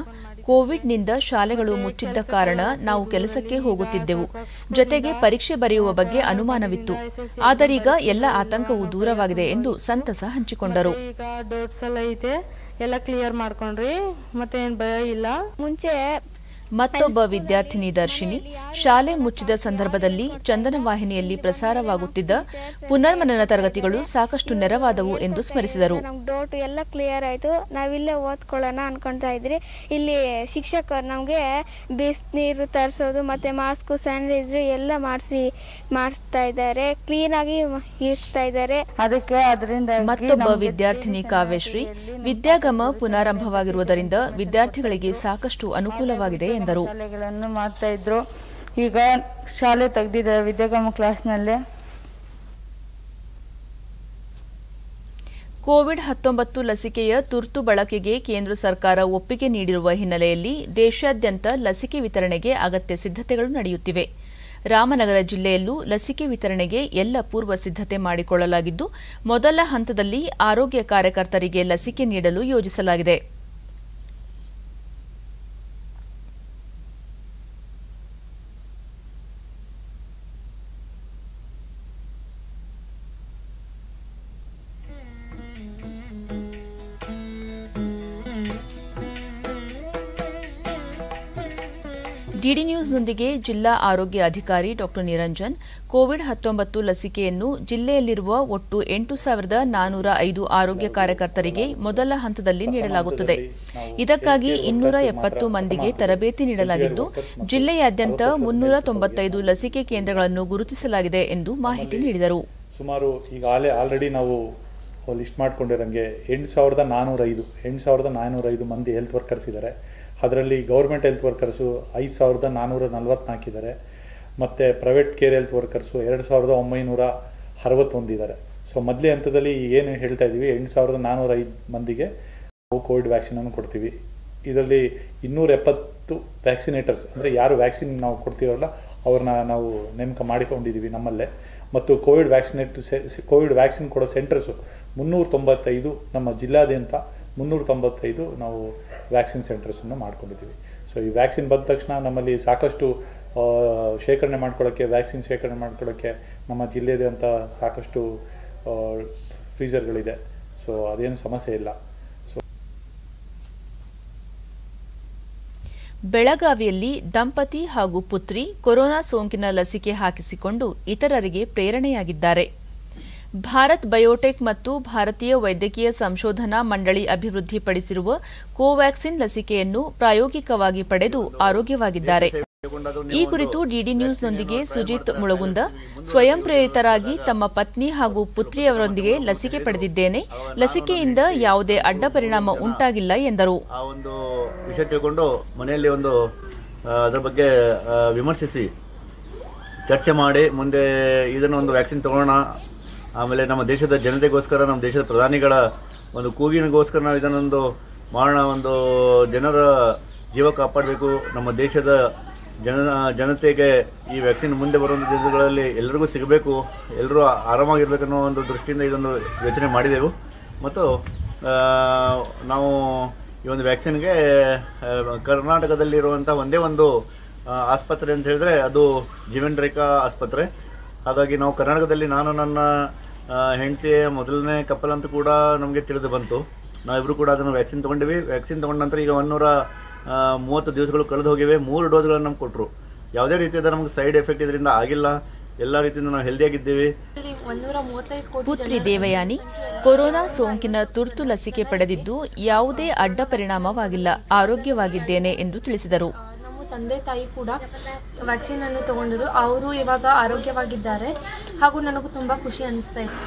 Speaker 1: ಕೋವಿಡ್ನಿಂದ ಶಾಲೆಗಳು ಮುಚ್ಚಿದ್ದ ಕಾರಣ ನಾವು ಕೆಲಸಕ್ಕೆ ಹೋಗುತ್ತಿದ್ದೆವು ಜೊತೆಗೆ ಪರೀಕ್ಷೆ ಬರೆಯುವ ಬಗ್ಗೆ ಅನುಮಾನವಿತ್ತು ಆದರೀಗ ಎಲ್ಲ ಆತಂಕವು ದೂರವಾಗಿದೆ ಎಂದು ಸಂತಸ ಹಂಚಿಕೊಂಡರು
Speaker 10: ಈಗ ಡೌಟ್ಸ್ ಎಲ್ಲ ಐತೆ ಎಲ್ಲ ಕ್ಲಿಯರ್ ಮಾಡ್ಕೊಂಡ್ರಿ ಮತ್ತೇನ್ ಭಯ ಇಲ್ಲ
Speaker 11: ಮುಂಚೆ
Speaker 1: ಮತ್ತೊಬ್ಬ ವಿದ್ಯಾರ್ಥಿನಿ ದರ್ಶಿನಿ ಶಾಲೆ ಮುಚ್ಚಿದ ಸಂದರ್ಭದಲ್ಲಿ ಚಂದನ ವಾಹಿನಿಯಲ್ಲಿ ಪ್ರಸಾರವಾಗುತ್ತಿದ್ದ ಪುನರ್ಮನನ ತರಗತಿಗಳು ಸಾಕಷ್ಟು ನೆರವಾದವು ಎಂದು ಸ್ಮರಿಸಿದರು
Speaker 11: ನಮ್ಗೆ ಡೌಟ್ ಎಲ್ಲ ಕ್ಲಿಯರ್ ಆಯ್ತು ನಾವಿಲ್ಲೇ ಓದ್ಕೊಳ್ಳೋಣ ಅನ್ಕೊಂತಾ ಇದ್ರಿ ಇಲ್ಲಿ ಶಿಕ್ಷಕರು ನಮಗೆ ಬಿಸಿನೀರು ತರಿಸೋದು ಮತ್ತೆ ಮಾಸ್ಕ್ ಸ್ಯಾನಿಟೈಸರ್ ಎಲ್ಲ ಮಾಡಿಸಿ ಮಾಡಿಸ್ತಾ ಇದ್ದಾರೆ ಕ್ಲೀನ್ ಆಗಿ ಇರಿಸ್ತಾ ಇದ್ದಾರೆ
Speaker 10: ಅದಕ್ಕೆ ಅದರಿಂದ
Speaker 1: ಮತ್ತೊಬ್ಬ ವಿದ್ಯಾರ್ಥಿನಿ ಕಾವ್ಯಶ್ರೀ ವಿದ್ಯಾಗಮ ಪುನಾರಂಭವಾಗಿರುವುದರಿಂದ ವಿದ್ಯಾರ್ಥಿಗಳಿಗೆ ಸಾಕಷ್ಟು ಅನುಕೂಲವಾಗಿದೆ ಎಂದರು
Speaker 10: ಶಾಲೆಗಳನ್ನು ಮಾಡ್ತಾ ಇದ್ರು ಈಗ ಶಾಲೆ ತೆಗ್ದಿದ್ದಾರೆ ವಿದ್ಯಾಗಮ ಕ್ಲಾಸ್ನಲ್ಲಿ
Speaker 1: ಕೋವಿಡ್ ಹತ್ತೊಂಬತ್ತು ಲಸಿಕೆಯ ತುರ್ತು ಬಳಕೆಗೆ ಕೇಂದ್ರ ಸರ್ಕಾರ ಒಪ್ಪಿಗೆ ನೀಡಿರುವ ಹಿನ್ನೆಲೆಯಲ್ಲಿ ದೇಶಾದ್ಯಂತ ಲಸಿಕೆ ವಿತರಣೆಗೆ ಅಗತ್ಯ ಸಿದ್ಧತೆಗಳು ನಡೆಯುತ್ತಿವೆ ರಾಮನಗರ ಜಿಲ್ಲೆಯಲ್ಲೂ ಲಸಿಕೆ ವಿತರಣೆಗೆ ಎಲ್ಲ ಪೂರ್ವ ಸಿದ್ಧತೆ ಮಾಡಿಕೊಳ್ಳಲಾಗಿದ್ದು ಮೊದಲ ಹಂತದಲ್ಲಿ ಆರೋಗ್ಯ ಕಾರ್ಯಕರ್ತರಿಗೆ ಲಸಿಕೆ ನೀಡಲು ಯೋಜಿಸಲಾಗಿದೆ ಡಿಡಿ ನ್ಯೂಸ್ನೊಂದಿಗೆ ಜಿಲ್ಲಾ ಆರೋಗ್ಯ ಅಧಿಕಾರಿ ಡಾ ನಿರಂಜನ್ ಕೋವಿಡ್ ಹತ್ತೊಂಬತ್ತು ಲಸಿಕೆಯನ್ನು ಜಿಲ್ಲೆಯಲ್ಲಿರುವ ಒಟ್ಟು ಎಂಟು ಸಾವಿರದ ನಾನೂರ ಐದು ಆರೋಗ್ಯ ಕಾರ್ಯಕರ್ತರಿಗೆ ಮೊದಲ ಹಂತದಲ್ಲಿ ನೀಡಲಾಗುತ್ತದೆ ಇದಕ್ಕಾಗಿ ಇನ್ನೂರ ಎಪ್ಪತ್ತು ಮಂದಿಗೆ ತರಬೇತಿ ನೀಡಲಾಗಿದ್ದು ಜಿಲ್ಲೆಯಾದ್ಯಂತ ಮುನ್ನೂರ ತೊಂಬತ್ತೈದು ಲಸಿಕೆ ಕೇಂದ್ರಗಳನ್ನು ಗುರುತಿಸಲಾಗಿದೆ ಎಂದು ಮಾಹಿತಿ ನೀಡಿದರು
Speaker 12: ಸುಮಾರು ಈಗ ಆಲೇ ಆಲ್ರೆಡಿ ನಾವು ಲಿಸ್ಟ್ ಮಾಡ್ಕೊಂಡಿರಂಗೆ ಎಂಟು ಸಾವಿರದ ನಾನ್ನೂರೈದು ಎಂಟು ಸಾವಿರದ ನಾನ್ನೂರೈದು ಮಂದಿ ಹೆಲ್ತ್ ವರ್ಕರ್ಸ್ ಇದ್ದಾರೆ ಅದರಲ್ಲಿ ಗೌರ್ಮೆಂಟ್ ಹೆಲ್ತ್ ವರ್ಕರ್ಸು ಐದು ಸಾವಿರದ ನಾನ್ನೂರ ನಲ್ವತ್ನಾಲ್ಕಿದ್ದಾರೆ ಮತ್ತು ಪ್ರೈವೇಟ್ ಕೇರ್ ಹೆಲ್ತ್ ವರ್ಕರ್ಸು ಎರಡು ಸಾವಿರದ ಒಂಬೈನೂರ ಅರವತ್ತೊಂದಿದ್ದಾರೆ ಸೊ ಮೊದಲೇ ಹಂತದಲ್ಲಿ ಏನು ಹೇಳ್ತಾ ಇದ್ದೀವಿ ಎಂಟು ಸಾವಿರದ ನಾನ್ನೂರ ಐದು ಮಂದಿಗೆ ನಾವು ಕೋವಿಡ್ ವ್ಯಾಕ್ಸಿನನ್ನು ಕೊಡ್ತೀವಿ ಇದರಲ್ಲಿ ಇನ್ನೂರ ಎಪ್ಪತ್ತು ವ್ಯಾಕ್ಸಿನೇಟರ್ಸ್ ಅಂದರೆ ಯಾರು ವ್ಯಾಕ್ಸಿನ್ ನಾವು ಕೊಡ್ತೀವಲ್ಲ ಅವ್ರನ್ನ ನಾವು ನೇಮಕ ಮಾಡಿಕೊಂಡಿದ್ದೀವಿ ನಮ್ಮಲ್ಲೇ ಮತ್ತು ಕೋವಿಡ್ ವ್ಯಾಕ್ಸಿನೇಟ್ ಕೋವಿಡ್ ವ್ಯಾಕ್ಸಿನ್ ಕೊಡೋ ಸೆಂಟರ್ಸು ಮುನ್ನೂರ ತೊಂಬತ್ತೈದು ನಮ್ಮ ಜಿಲ್ಲಾದ್ಯಂತ ಮುನ್ನೂರ ತೊಂಬತ್ತೈದು ನಾವು ವ್ಯಾಕ್ಸಿನ್ ಸೆಂಟರ್ಸನ್ನು ಮಾಡ್ಕೊಂಡಿದ್ದೀವಿ ಸೊ ಈ ವ್ಯಾಕ್ಸಿನ್ ಬಂದ ತಕ್ಷಣ ನಮ್ಮಲ್ಲಿ ಸಾಕಷ್ಟು ಆ, ಶೇಖರಣೆ ಮಾಡ್ಕೊಳ್ಳೋಕ್ಕೆ ವ್ಯಾಕ್ಸಿನ್ ಶೇಖರಣೆ ಮಾಡ್ಕೊಳ್ಳೋಕ್ಕೆ ನಮ್ಮ ಜಿಲ್ಲೆಯಾದ್ಯಂತ ಸಾಕಷ್ಟು ಫ್ರೀಸರ್ಗಳಿದೆ ಸೊ ಅದೇನು ಸಮಸ್ಯೆ ಇಲ್ಲ ಸೊ
Speaker 1: ಬೆಳಗಾವಿಯಲ್ಲಿ ದಂಪತಿ ಹಾಗೂ ಪುತ್ರಿ ಕೊರೋನಾ ಸೋಂಕಿನ ಲಸಿಕೆ ಹಾಕಿಸಿಕೊಂಡು ಇತರರಿಗೆ ಪ್ರೇರಣೆಯಾಗಿದ್ದಾರೆ ಭಾರತ್ ಬಯೋಟೆಕ್ ಮತ್ತು ಭಾರತೀಯ ವೈದ್ಯಕೀಯ ಸಂಶೋಧನಾ ಮಂಡಳಿ ಅಭಿವೃದ್ಧಿಪಡಿಸಿರುವ ಕೋವ್ಯಾಕ್ಸಿನ್ ಲಸಿಕೆಯನ್ನು ಪ್ರಾಯೋಗಿಕವಾಗಿ ಪಡೆದು ಆರೋಗ್ಯವಾಗಿದ್ದಾರೆ ಈ ಕುರಿತು ಡಿಡಿ ನ್ಯೂಸ್ನೊಂದಿಗೆ ಸುಜಿತ್ ಮುಳಗುಂದ ಸ್ವಯಂ ಪ್ರೇರಿತರಾಗಿ ತಮ್ಮ ಪತ್ನಿ ಹಾಗೂ ಪುತ್ರಿಯವರೊಂದಿಗೆ ಲಸಿಕೆ ಪಡೆದಿದ್ದೇನೆ ಲಸಿಕೆಯಿಂದ ಯಾವುದೇ ಅಡ್ಡ ಪರಿಣಾಮ ಉಂಟಾಗಿಲ್ಲ ಎಂದರು
Speaker 13: ಆ ಒಂದು ವಿಷಯ ತಿಳ್ಕೊಂಡು ಮನೆಯಲ್ಲಿ ಒಂದು ಆ, ಅದರ ಬಗ್ಗೆ ಆ, ವಿಮರ್ಶಿಸಿ ಚರ್ಚೆ ಮಾಡಿ ಮುಂದೆ ಇದನ್ನು ಒಂದು ವ್ಯಾಕ್ಸಿನ್ ತಗೊಳ್ಳೋಣ ಆಮೇಲೆ ನಮ್ಮ ದೇಶದ ಜನತೆಗೋಸ್ಕರ ನಮ್ಮ ದೇಶದ ಪ್ರಧಾನಿಗಳ ಒಂದು ಕೂಗಿನಿಗೋಸ್ಕರ ನಾವು ಇದನ್ನೊಂದು ಮಾಡೋಣ ಒಂದು ಜನರ ಜೀವ ಕಾಪಾಡಬೇಕು ನಮ್ಮ ದೇಶದ ಜನ ಜನತೆಗೆ ಈ ವ್ಯಾಕ್ಸಿನ್ ಮುಂದೆ ಬರುವಂಥ ದಿವಸಗಳಲ್ಲಿ ಎಲ್ಲರಿಗೂ ಸಿಗಬೇಕು ಎಲ್ಲರೂ ಆರಾಮಾಗಿರ್ಬೇಕನ್ನೋ ಒಂದು ದೃಷ್ಟಿಯಿಂದ ಇದೊಂದು ಯೋಚನೆ ಮಾಡಿದೆವು ಮತ್ತು ಆ, ನಾವು ಈ ಒಂದು ವ್ಯಾಕ್ಸಿನ್ಗೆ ಆ, ಕರ್ನಾಟಕದಲ್ಲಿರುವಂಥ ಒಂದೇ ಒಂದು ಆ, ಆಸ್ಪತ್ರೆ ಅಂತ ಹೇಳಿದ್ರೆ ಅದು ಜೀವನ್ ರೇಖಾ ಆಸ್ಪತ್ರೆ ಹಾಗಾಗಿ ನಾವು ಕರ್ನಾಟಕದಲ್ಲಿ ನಾನು ನನ್ನ ಹೆಂಡತಿಯ ಮೊದಲನೇ ಕಪಲ್ ಅಂತ ಕೂಡ ನಮಗೆ ತಿಳಿದು ಬಂತು ನಾವಿಬ್ಬರು ಕೂಡ ಅದನ್ನು ವ್ಯಾಕ್ಸಿನ್ ತೊಗೊಂಡಿವಿ ವ್ಯಾಕ್ಸಿನ್ ತೊಗೊಂಡ ನಂತರ ಈಗ ಒನ್ನೂರ ಆ, ಮೂವತ್ತು ದಿವಸಗಳು ಕಳೆದು ಹೋಗಿವೆ ಮೂರು ಡೋಸ್ಗಳನ್ನು ನಮ್ಗೆ ಕೊಟ್ಟರು ಯಾವುದೇ ರೀತಿಯಾದ ನಮಗೆ ಸೈಡ್ ಎಫೆಕ್ಟ್ ಇದರಿಂದ ಆಗಿಲ್ಲ ಎಲ್ಲ ರೀತಿಯಿಂದ ನಾವು ಹೆಲ್ದಿಯಾಗಿದ್ದೀವಿ
Speaker 1: ಪುತ್ರಿ ದೇವಯಾನಿ ಕೊರೋನಾ ಸೋಂಕಿನ ತುರ್ತು ಲಸಿಕೆ ಪಡೆದಿದ್ದು ಯಾವುದೇ ಅಡ್ಡ ಪರಿಣಾಮವಾಗಿಲ್ಲ ಆರೋಗ್ಯವಾಗಿದ್ದೇನೆ ಎಂದು ತಿಳಿಸಿದರು
Speaker 14: ನಮ್ಮ ತಂದೆ ತಾಯಿ ಕೂಡ ವ್ಯಾಕ್ಸಿನ್ ಅನ್ನು ತಗೊಂಡರು ಅವರು ಇವಾಗ ಆರೋಗ್ಯವಾಗಿದ್ದಾರೆ ಹಾಗೂ ನನಗೂ ತುಂಬಾ ಖುಷಿ ಅನಿಸ್ತಾ ಇದೆ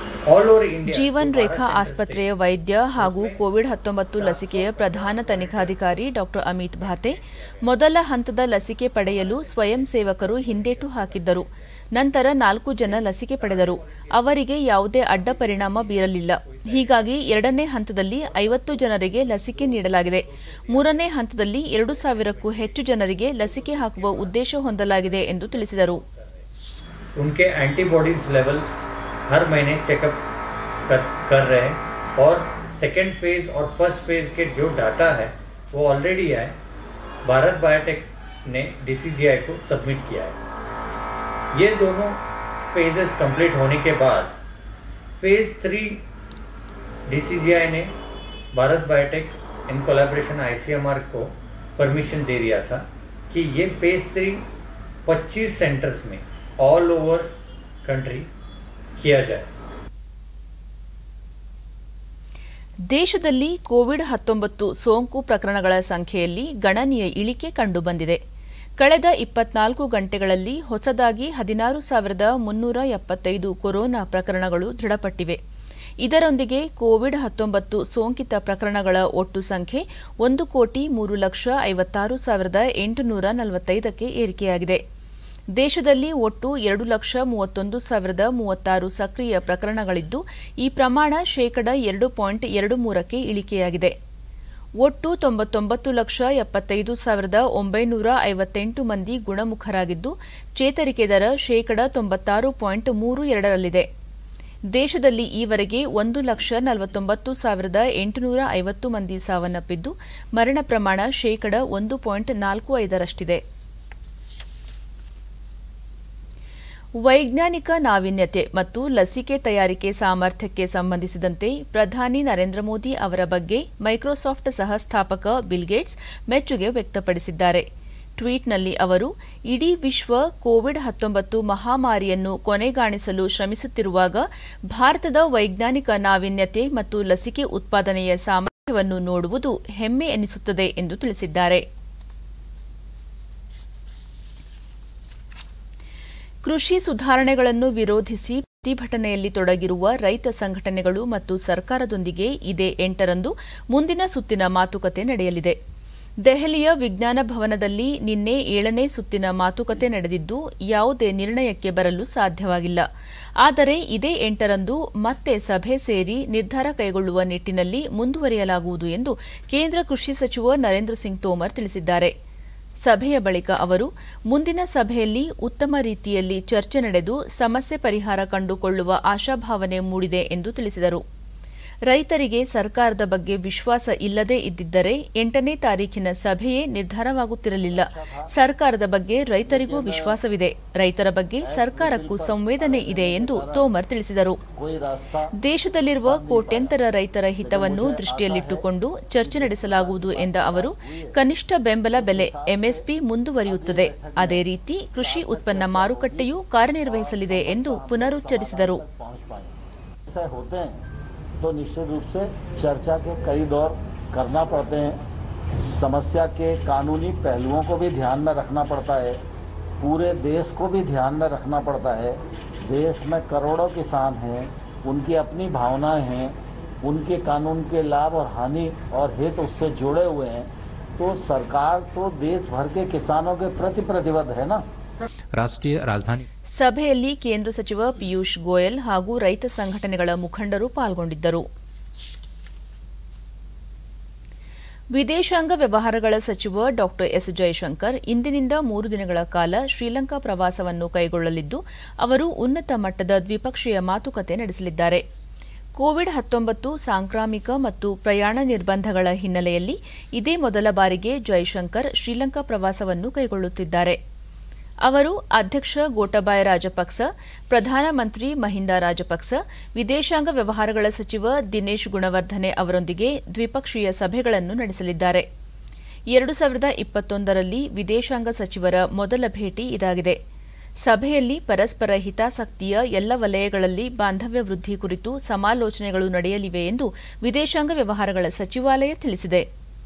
Speaker 1: ಜೀವನ್ ರೇಖಾ ಆಸ್ಪತ್ರೆಯ ವೈದ್ಯ ಹಾಗೂ ಕೋವಿಡ್ ಹತ್ತೊಂಬತ್ತು ಲಸಿಕೆಯ ಪ್ರಧಾನ ತನಿಖಾಧಿಕಾರಿ ಡಾಕ್ಟರ್ ಅಮಿತ್ ಭಾತೆ ಮೊದಲ ಹಂತದ ಲಸಿಕೆ ಪಡೆಯಲು ಸ್ವಯಂ ಸೇವಕರು ಹಿಂದೇಟು ಹಾಕಿದ್ದರು ನಂತರ ನಾಲ್ಕು ಜನ ಲಸಿಕೆ ಪಡೆದರು ಅವರಿಗೆ ಯಾವುದೇ ಅಡ್ಡ ಪರಿಣಾಮ ಬೀರಲಿಲ್ಲ ಹೀಗಾಗಿ ಎರಡನೇ ಹಂತದಲ್ಲಿ ಐವತ್ತು ಜನರಿಗೆ ಲಸಿಕೆ ನೀಡಲಾಗಿದೆ ಮೂರನೇ ಹಂತದಲ್ಲಿ ಎರಡು ಸಾವಿರಕ್ಕೂ ಹೆಚ್ಚು ಜನರಿಗೆ ಲಸಿಕೆ ಹಾಕುವ ಉದ್ದೇಶ ಹೊಂದಲಾಗಿದೆ ಎಂದು ತಿಳಿಸಿದರು
Speaker 15: उनके एंटीबॉडीज लेवल हर महीने चेकअप कर कर रहे हैं और सेकेंड फेज और फर्स्ट फेज के जो डाटा है वो ऑलरेडी है भारत बायोटेक ने डीसीजीआई को सबमिट किया है ये दोनों फेजेस कंप्लीट होने के बाद फेज थ्री डीसीजीआई ने Bharat Biotech in collaboration ICMR को परमिशन दे दिया था कि ये फेज थ्री 25 सेंटर्स में ऑल ओवर कंट्री किया जाए
Speaker 1: ದೇಶದಲ್ಲಿ ಕೋವಿಡ್ ಹತ್ತೊಂಬತ್ತು ಸೋಂಕು ಪ್ರಕರಣಗಳ ಸಂಖ್ಯೆಯಲ್ಲಿ ಗಣನೀಯ ಇಳಿಕೆ ಕಂಡುಬಂದಿದೆ ಕಳೆದ ಇಪ್ಪತ್ನಾಲ್ಕು ಗಂಟೆಗಳಲ್ಲಿ ಹೊಸದಾಗಿ ಹದಿನಾರು ಸಾವಿರದ ಮುನ್ನೂರ ಎಪ್ಪತ್ತೈದು ಕೊರೋನಾ ಪ್ರಕರಣಗಳು ದೃಢಪಟ್ಟಿವೆ ಇದರೊಂದಿಗೆ ಕೋವಿಡ್ ಹತ್ತೊಂಬತ್ತು ಸೋಂಕಿತ ಪ್ರಕರಣಗಳ ಒಟ್ಟು ಸಂಖ್ಯೆ ಒಂದು ಕೋಟಿ ಮೂರು ಲಕ್ಷ ಐವತ್ತಾರು ಸಾವಿರದ ಎಂಟುನೂರ ನಲವತ್ತೈದಕ್ಕೆ ಏರಿಕೆಯಾಗಿದೆ ದೇಶದಲ್ಲಿ ಒಟ್ಟು ಎರಡು ಲಕ್ಷ ಮೂವತ್ತೊಂದು ಸಾವಿರದ ಮೂವತ್ತಾರು ಸಕ್ರಿಯ ಪ್ರಕರಣಗಳಿದ್ದು ಈ ಪ್ರಮಾಣ ಶೇಕಡ ಎರಡು ಪಾಯಿಂಟ್ ಎರಡು ಮೂರಕ್ಕೆ ಇಳಿಕೆಯಾಗಿದೆ ಒಟ್ಟು ತೊಂಬತ್ತೊಂಬತ್ತು ಲಕ್ಷ ಎಪ್ಪತ್ತೈದು ಸಾವಿರದ ಒಂಬೈನೂರ ಐವತ್ತೆಂಟು ಮಂದಿ ಗುಣಮುಖರಾಗಿದ್ದು ಚೇತರಿಕೆ ದರ ಶೇಕಡ ತೊಂಬತ್ತಾರು ಪಾಯಿಂಟ್ ಮೂರು ಎರಡರಲ್ಲಿದೆ ದೇಶದಲ್ಲಿ ಈವರೆಗೆ ಒಂದು ಲಕ್ಷ ನಲವತ್ತೊಂಬತ್ತು ಸಾವಿರದ ಎಂಟುನೂರ ಐವತ್ತು ಮಂದಿ ಸಾವನ್ನಪ್ಪಿದ್ದು ಮರಣ ಪ್ರಮಾಣ ಶೇಕಡ ಒಂದು ಪಾಯಿಂಟ್ ನಾಲ್ಕು ಐದರಷ್ಟಿದೆ ವೈಜ್ಞಾನಿಕ ನಾವೀನ್ಯತೆ ಮತ್ತು ಲಸಿಕೆ ತಯಾರಿಕೆ ಸಾಮರ್ಥ್ಯಕ್ಕೆ ಸಂಬಂಧಿಸಿದಂತೆ ಪ್ರಧಾನಿ ನರೇಂದ್ರ ಮೋದಿ ಅವರ ಬಗ್ಗೆ ಮೈಕ್ರೋಸಾಫ್ಟ್ ಸಹಸ್ಥಾಪಕ ಬಿಲ್ಗೇಟ್ಸ್ ಮೆಚ್ಚುಗೆ ವ್ಯಕ್ತಪಡಿಸಿದ್ದಾರೆ ಟ್ವೀಟ್ನಲ್ಲಿ ಅವರು ಇಡೀ ವಿಶ್ವ ಕೋವಿಡ್ ಹತ್ತೊಂಬತ್ತು ಮಹಾಮಾರಿಯನ್ನು ಕೊನೆಗಾಣಿಸಲು ಶ್ರಮಿಸುತ್ತಿರುವಾಗ ಭಾರತದ ವೈಜ್ಞಾನಿಕ ನಾವೀನ್ಯತೆ ಮತ್ತು ಲಸಿಕೆ ಉತ್ಪಾದನೆಯ ಸಾಮರ್ಥ್ಯವನ್ನು ನೋಡುವುದು ಹೆಮ್ಮೆ ಎನಿಸುತ್ತದೆ ಎಂದು ತಿಳಿಸಿದ್ದಾರೆ ಕೃಷಿ ಸುಧಾರಣೆಗಳನ್ನು ವಿರೋಧಿಸಿ ಪ್ರತಿಭಟನೆಯಲ್ಲಿ ತೊಡಗಿರುವ ರೈತ ಸಂಘಟನೆಗಳು ಮತ್ತು ಸರ್ಕಾರದೊಂದಿಗೆ ಇದೇ ಎಂಟರಂದು ಮುಂದಿನ ಸುತ್ತಿನ ಮಾತುಕತೆ ನಡೆಯಲಿದೆ ದೆಹಲಿಯ ವಿಜ್ಞಾನ ಭವನದಲ್ಲಿ ನಿನ್ನೆ ಏಳನೇ ಸುತ್ತಿನ ಮಾತುಕತೆ ನಡೆದಿದ್ದು ಯಾವುದೇ ನಿರ್ಣಯಕ್ಕೆ ಬರಲು ಸಾಧ್ಯವಾಗಿಲ್ಲ ಆದರೆ ಇದೇ ಎಂಟರಂದು ಮತ್ತೆ ಸಭೆ ಸೇರಿ ನಿರ್ಧಾರ ಕೈಗೊಳ್ಳುವ ನಿಟ್ಟಿನಲ್ಲಿ ಮುಂದುವರಿಯಲಾಗುವುದು ಎಂದು ಕೇಂದ್ರ ಕೃಷಿ ಸಚಿವ ನರೇಂದ್ರ ಸಿಂಗ್ ತೋಮರ್ ತಿಳಿಸಿದ್ದಾರೆ ಸಭೆಯ ಬಳಿಕ ಅವರು ಮುಂದಿನ ಸಭೆಯಲ್ಲಿ ಉತ್ತಮ ರೀತಿಯಲ್ಲಿ ಚರ್ಚೆ ನಡೆದು ಸಮಸ್ಯೆ ಪರಿಹಾರ ಕಂಡುಕೊಳ್ಳುವ ಆಶಾಭಾವನೆ ಮೂಡಿದೆ ಎಂದು ತಿಳಿಸಿದರು ರೈತರಿಗೆ ಸರ್ಕಾರದ ಬಗ್ಗೆ ವಿಶ್ವಾಸ ಇಲ್ಲದೇ ಇದ್ದಿದ್ದರೆ ಎಂಟನೇ ತಾರೀಖಿನ ಸಭೆಯೇ ನಿರ್ಧಾರವಾಗುತ್ತಿರಲಿಲ್ಲ ಸರ್ಕಾರದ ಬಗ್ಗೆ ರೈತರಿಗೂ ವಿಶ್ವಾಸವಿದೆ ರೈತರ ಬಗ್ಗೆ ಸರ್ಕಾರಕ್ಕೂ ಸಂವೇದನೆ ಇದೆ ಎಂದು ತೋಮರ್ ತಿಳಿಸಿದರು ದೇಶದಲ್ಲಿರುವ ಕೋಟ್ಯಂತರ ರೈತರ ಹಿತವನ್ನು ದೃಷ್ಟಿಯಲ್ಲಿಟ್ಟುಕೊಂಡು ಚರ್ಚೆ ನಡೆಸಲಾಗುವುದು ಎಂದ ಅವರು ಕನಿಷ್ಠ ಬೆಂಬಲ ಬೆಲೆ ಎಂಎಸ್ಪಿ ಮುಂದುವರಿಯುತ್ತದೆ ಅದೇ ರೀತಿ ಕೃಷಿ ಉತ್ಪನ್ನ ಮಾರುಕಟ್ಟೆಯೂ ಕಾರ್ಯನಿರ್ವಹಿಸಲಿದೆ ಎಂದು ಪುನರುಚ್ಚರಿಸಿದರು
Speaker 16: तो निश्चित रूप से चर्चा के कई दौर करना पड़ते हैं समस्या के कानूनी पहलुओं को भी ध्यान में रखना पड़ता है पूरे देश को भी ध्यान में रखना पड़ता है देश में करोड़ों किसान हैं उनकी अपनी भावनाएं हैं उनके कानून के लाभ और हानि और हित उससे जुड़े हुए हैं तो सरकार तो देश भर के किसानों के प्रति प्रतिबद्ध है ना
Speaker 17: ರಾಷ್ಟ್ರೀಯ ರಾಜಧಾನಿ
Speaker 1: ಸಭೆಯಲ್ಲಿ ಕೇಂದ್ರ ಸಚಿವ ಪಿಯೂಷ್ ಗೋಯಲ್ ಹಾಗೂ ರೈತ ಸಂಘಟನೆಗಳ ಮುಖಂಡರು ಪಾಲ್ಗೊಂಡಿದ್ದರು ವಿದೇಶಾಂಗ ವ್ಯವಹಾರಗಳ ಸಚಿವ ಡಾ ಎಸ್ ಜಯಶಂಕರ್ ಇಂದಿನಿಂದ ಮೂರು ದಿನಗಳ ಕಾಲ ಶ್ರೀಲಂಕಾ ಪ್ರವಾಸವನ್ನು ಕೈಗೊಳ್ಳಲಿದ್ದು ಅವರು ಉನ್ನತ ಮಟ್ಟದ ದ್ವಿಪಕ್ಷೀಯ ಮಾತುಕತೆ ನಡೆಸಲಿದ್ದಾರೆ ಕೋವಿಡ್ ಹತ್ತೊಂಬತ್ತು ಸಾಂಕ್ರಾಮಿಕ ಮತ್ತು ಪ್ರಯಾಣ ನಿರ್ಬಂಧಗಳ ಹಿನ್ನೆಲೆಯಲ್ಲಿ ಇದೇ ಮೊದಲ ಬಾರಿಗೆ ಜೈಶಂಕರ್ ಶ್ರೀಲಂಕಾ ಪ್ರವಾಸವನ್ನು ಕೈಗೊಳ್ಳುತ್ತಿದ್ದಾರೆ ಅವರು ಅಧ್ಯಕ್ಷ ಗೋಟಬಾಯ ರಾಜಪಕ್ಸ ಪ್ರಧಾನಮಂತ್ರಿ ಮಹಿಂದಾ ರಾಜಪಕ್ಸ ವಿದೇಶಾಂಗ ವ್ಯವಹಾರಗಳ ಸಚಿವ ದಿನೇಶ್ ಗುಣವರ್ಧನೆ ಅವರೊಂದಿಗೆ ದ್ವಿಪಕ್ಷೀಯ ಸಭೆಗಳನ್ನು ನಡೆಸಲಿದ್ದಾರೆ ಎರಡು ಸಾವಿರದ ಇಪ್ಪತ್ತೊಂದರಲ್ಲಿ ವಿದೇಶಾಂಗ ಸಚಿವರ ಮೊದಲ ಭೇಟಿ ಇದಾಗಿದೆ ಸಭೆಯಲ್ಲಿ ಪರಸ್ಪರ ಹಿತಾಸಕ್ತಿಯ ಎಲ್ಲ ವಲಯಗಳಲ್ಲಿ ಬಾಂಧವ್ಯ ವೃದ್ಧಿ ಕುರಿತು ಸಮಾಲೋಚನೆಗಳು ನಡೆಯಲಿವೆ ಎಂದು ವಿದೇಶಾಂಗ ವ್ಯವಹಾರಗಳ ಸಚಿವಾಲಯ ತಿಳಿಸಿದೆ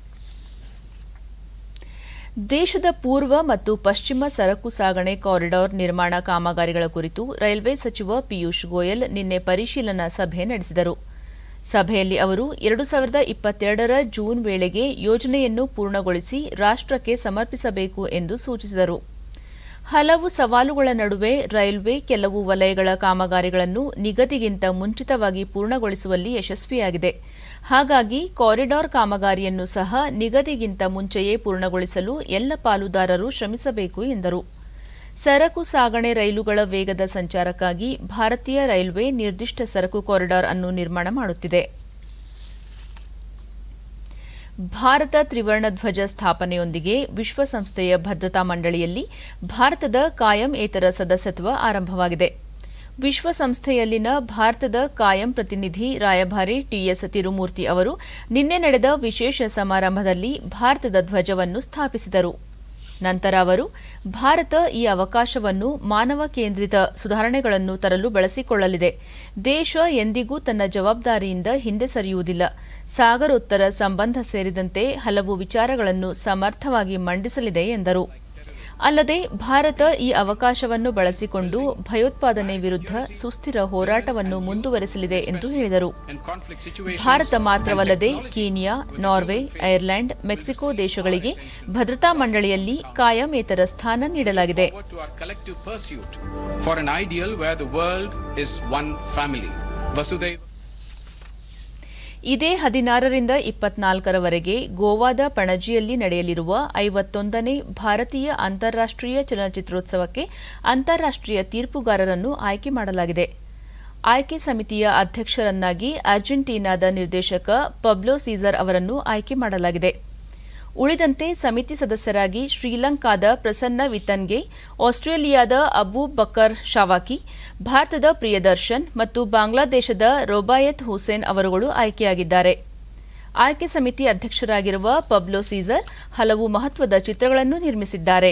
Speaker 1: ದೇಶದ ಪೂರ್ವ ಮತ್ತು ಪಶ್ಚಿಮ ಸರಕು ಸಾಗಣೆ ಕಾರಿಡಾರ್ ನಿರ್ಮಾಣ ಕಾಮಗಾರಿಗಳ ಕುರಿತು ರೈಲ್ವೆ ಸಚಿವ ಪಿಯೂಷ್ ಗೋಯಲ್ ನಿನ್ನೆ ಪರಿಶೀಲನಾ ಸಭೆ ನಡೆಸಿದರು ಸಭೆಯಲ್ಲಿ ಅವರು ಎರಡು ಸಾವಿರದ ಇಪ್ಪತ್ತೆರಡರ ಜೂನ್ ವೇಳೆಗೆ ಯೋಜನೆಯನ್ನು ಪೂರ್ಣಗೊಳಿಸಿ ರಾಷ್ಟಕ್ಕೆ ಸಮರ್ಪಿಸಬೇಕು ಎಂದು ಸೂಚಿಸಿದರು ಹಲವು ಸವಾಲುಗಳ ನಡುವೆ ರೈಲ್ವೆ ಕೆಲವು ವಲಯಗಳ ಕಾಮಗಾರಿಗಳನ್ನು ನಿಗದಿಗಿಂತ ಮುಂಚಿತವಾಗಿ ಪೂರ್ಣಗೊಳಿಸುವಲ್ಲಿ ಯಶಸ್ವಿಯಾಗಿದೆ ಹಾಗಾಗಿ ಕಾರಿಡಾರ್ ಕಾಮಗಾರಿಯನ್ನು ಸಹ ನಿಗದಿಗಿಂತ ಮುಂಚೆಯೇ ಪೂರ್ಣಗೊಳಿಸಲು ಎಲ್ಲ ಪಾಲುದಾರರು ಶ್ರಮಿಸಬೇಕು ಎಂದರು ಸರಕು ಸಾಗಣೆ ರೈಲುಗಳ ವೇಗದ ಸಂಚಾರಕ್ಕಾಗಿ ಭಾರತೀಯ ರೈಲ್ವೆ ನಿರ್ದಿಷ್ಟ ಸರಕು ಕಾರಿಡಾರ್ ಅನ್ನು ನಿರ್ಮಾಣ ಮಾಡುತ್ತಿದೆ ಭಾರತ ತ್ರಿವರ್ಣ ಧ್ವಜ ಸ್ಥಾಪನೆಯೊಂದಿಗೆ ವಿಶ್ವಸಂಸ್ಥೆಯ ಭದ್ರತಾ ಮಂಡಳಿಯಲ್ಲಿ ಭಾರತದ ಕಾಯಂ ಏತರ ಸದಸ್ಯತ್ವ ಆರಂಭವಾಗಿದೆ ವಿಶ್ವಸಂಸ್ಥೆಯಲ್ಲಿನ ಭಾರತದ ಕಾಯಂ ಪ್ರತಿನಿಧಿ ರಾಯಭಾರಿ ಟಿಎಸ್ ತಿರುಮೂರ್ತಿ ಅವರು ನಿನ್ನೆ ನಡೆದ ವಿಶೇಷ ಸಮಾರಂಭದಲ್ಲಿ ಭಾರತದ ಧ್ವಜವನ್ನು ಸ್ಥಾಪಿಸಿದರು ನಂತರ ಅವರು ಭಾರತ ಈ ಅವಕಾಶವನ್ನು ಮಾನವ ಕೇಂದ್ರಿತ ಸುಧಾರಣೆಗಳನ್ನು ತರಲು ಬಳಸಿಕೊಳ್ಳಲಿದೆ ದೇಶ ಎಂದಿಗೂ ತನ್ನ ಜವಾಬ್ದಾರಿಯಿಂದ ಹಿಂದೆ ಸರಿಯುವುದಿಲ್ಲ ಸಾಗರೋತ್ತರ ಸಂಬಂಧ ಸೇರಿದಂತೆ ಹಲವು ವಿಚಾರಗಳನ್ನು ಸಮರ್ಥವಾಗಿ ಮಂಡಿಸಲಿದೆ ಎಂದರು ಅಲ್ಲದೆ ಭಾರತ ಈ ಅವಕಾಶವನ್ನು ಬಳಸಿಕೊಂಡು ಭಯೋತ್ಪಾದನೆ ವಿರುದ್ಧ ಸುಸ್ಥಿರ ಹೋರಾಟವನ್ನು ಮುಂದುವರೆಸಲಿದೆ ಎಂದು ಹೇಳಿದರು ಭಾರತ ಮಾತ್ರವಲ್ಲದೆ ಕೀನಿಯಾ ನಾರ್ವೆ ಐರ್ಲೆಂಡ್ ಮೆಕ್ಸಿಕೋ ದೇಶಗಳಿಗೆ ಭದ್ರತಾ ಮಂಡಳಿಯಲ್ಲಿ ಕಾಯಮೇತರ ಸ್ಥಾನ ನೀಡಲಾಗಿದೆ
Speaker 18: to our collective pursuit for an ideal where the world is one family. Vasudhaiva.
Speaker 1: ಇದೇ ಹದಿನಾರರಿಂದ ಇಪ್ಪತ್ನಾಲ್ಕರವರೆಗೆ ಗೋವಾದ ಪಣಜಿಯಲ್ಲಿ ನಡೆಯಲಿರುವ ಐವತ್ತೊಂದನೇ ಭಾರತೀಯ ಅಂತಾರಾಷ್ಟ್ರೀಯ ಚಲನಚಿತ್ರೋತ್ಸವಕ್ಕೆ ಅಂತಾರಾಷ್ಟ್ರೀಯ ತೀರ್ಪುಗಾರರನ್ನು ಆಯ್ಕೆ ಮಾಡಲಾಗಿದೆ ಆಯ್ಕೆ ಸಮಿತಿಯ ಅಧ್ಯಕ್ಷರನ್ನಾಗಿ ಅರ್ಜೆಂಟೀನಾದ ನಿರ್ದೇಶಕ ಪಬ್ಲೋ ಸೀಸರ್ ಅವರನ್ನು ಆಯ್ಕೆ ಮಾಡಲಾಗಿದೆ ಉಳಿದಂತೆ ಸಮಿತಿ ಸದಸ್ಯರಾಗಿ ಶ್ರೀಲಂಕಾದ ಪ್ರಸನ್ನ ವಿತನ್ಗೆ ಆಸ್ಟ್ರೇಲಿಯಾದ ಅಬು ಬಕರ್ ಶಾವಾಕಿ ಭಾರತದ ಪ್ರಿಯದರ್ಶನ್ ಮತ್ತು ಬಾಂಗ್ಲಾದೇಶದ ರೋಬಾಯತ್ ಹುಸೇನ್ ಅವರುಗಳು ಆಯ್ಕೆಯಾಗಿದ್ದಾರೆ ಆಯ್ಕೆ ಸಮಿತಿ ಅಧ್ಯಕ್ಷರಾಗಿರುವ ಪಬ್ಲೋ ಸೀಸರ್ ಹಲವು ಮಹತ್ವದ ಚಿತ್ರಗಳನ್ನು ನಿರ್ಮಿಸಿದ್ದಾರೆ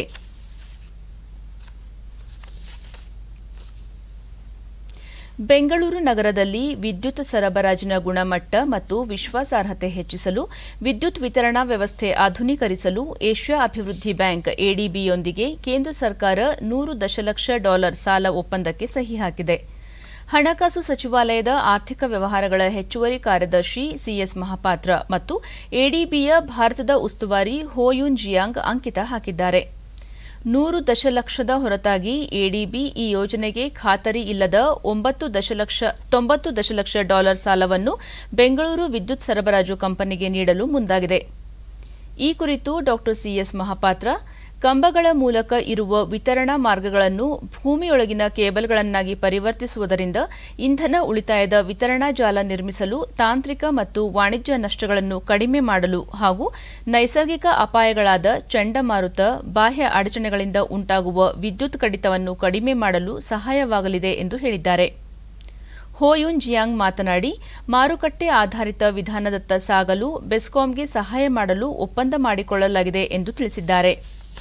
Speaker 1: ಬೆಂಗಳೂರು ನಗರದಲ್ಲಿ ವಿದ್ಯುತ್ ಸರಬರಾಜಿನ ಗುಣಮಟ್ಟ ಮತ್ತು ವಿಶ್ವಾಸಾರ್ಹತೆ ಹೆಚ್ಚಿಸಲು ವಿದ್ಯುತ್ ವಿತರಣಾ ವ್ಯವಸ್ಥೆ ಆಧುನೀಕರಿಸಲು ಏಷ್ಯಾ ಅಭಿವೃದ್ಧಿ ಬ್ಯಾಂಕ್ ಎಡಿಬಿಯೊಂದಿಗೆ ಕೇಂದ್ರ ಸರ್ಕಾರ ನೂರು ದಶಲಕ್ಷ ಡಾಲರ್ ಸಾಲ ಒಪ್ಪಂದಕ್ಕೆ ಸಹಿ ಹಾಕಿದೆ ಹಣಕಾಸು ಸಚಿವಾಲಯದ ಆರ್ಥಿಕ ವ್ಯವಹಾರಗಳ ಹೆಚ್ಚುವರಿ ಕಾರ್ಯದರ್ಶಿ ಸಿಎಸ್ ಮಹಾಪಾತ್ರ ಮತ್ತು ಎಡಿಬಿಯ ಭಾರತದ ಉಸ್ತುವಾರಿ ಹೋಯುನ್ ಜಿಯಾಂಗ್ ಅಂಕಿತ ಹಾಕಿದ್ದಾರೆ ನೂರು ದಶಲಕ್ಷದ ಹೊರತಾಗಿ ಎಡಿಬಿ ಈ ಯೋಜನೆಗೆ ಖಾತರಿ ಇಲ್ಲದ ಒಂಬತ್ತು ದಶಲಕ್ಷ ತೊಂಬತ್ತು ದಶಲಕ್ಷ ಡಾಲರ್ ಸಾಲವನ್ನು ಬೆಂಗಳೂರು ವಿದ್ಯುತ್ ಸರಬರಾಜು ಕಂಪನಿಗೆ ನೀಡಲು ಮುಂದಾಗಿದೆ ಈ ಕುರಿತು ಡಾ ಸಿಎಸ್ ಮಹಾಪಾತ್ರ ಕಂಬಗಳ ಮೂಲಕ ಇರುವ ವಿತರಣಾ ಮಾರ್ಗಗಳನ್ನು ಭೂಮಿಯೊಳಗಿನ ಕೇಬಲ್ಗಳನ್ನಾಗಿ ಪರಿವರ್ತಿಸುವುದರಿಂದ ಇಂಧನ ಉಳಿತಾಯದ ವಿತರಣಾ ಜಾಲ ನಿರ್ಮಿಸಲು ತಾಂತ್ರಿಕ ಮತ್ತು ವಾಣಿಜ್ಯ ನಷ್ಟಗಳನ್ನು ಕಡಿಮೆ ಮಾಡಲು ಹಾಗೂ ನೈಸರ್ಗಿಕ ಅಪಾಯಗಳಾದ ಚಂಡಮಾರುತ ಬಾಹ್ಯ ಅಡಚಣೆಗಳಿಂದ ಉಂಟಾಗುವ ವಿದ್ಯುತ್ ಕಡಿತವನ್ನು ಕಡಿಮೆ ಮಾಡಲು ಸಹಾಯವಾಗಲಿದೆ ಎಂದು ಹೇಳಿದ್ದಾರೆ ಹೋಯುನ್ ಜಿಯಾಂಗ್ ಮಾತನಾಡಿ ಮಾರುಕಟ್ಟೆ ಆಧಾರಿತ ವಿಧಾನದತ್ತ ಸಾಗಲು ಬೆಸ್ಕಾಂಗೆ ಸಹಾಯ ಮಾಡಲು ಒಪ್ಪಂದ ಮಾಡಿಕೊಳ್ಳಲಾಗಿದೆ ಎಂದು ತಿಳಿಸಿದ್ದಾರೆ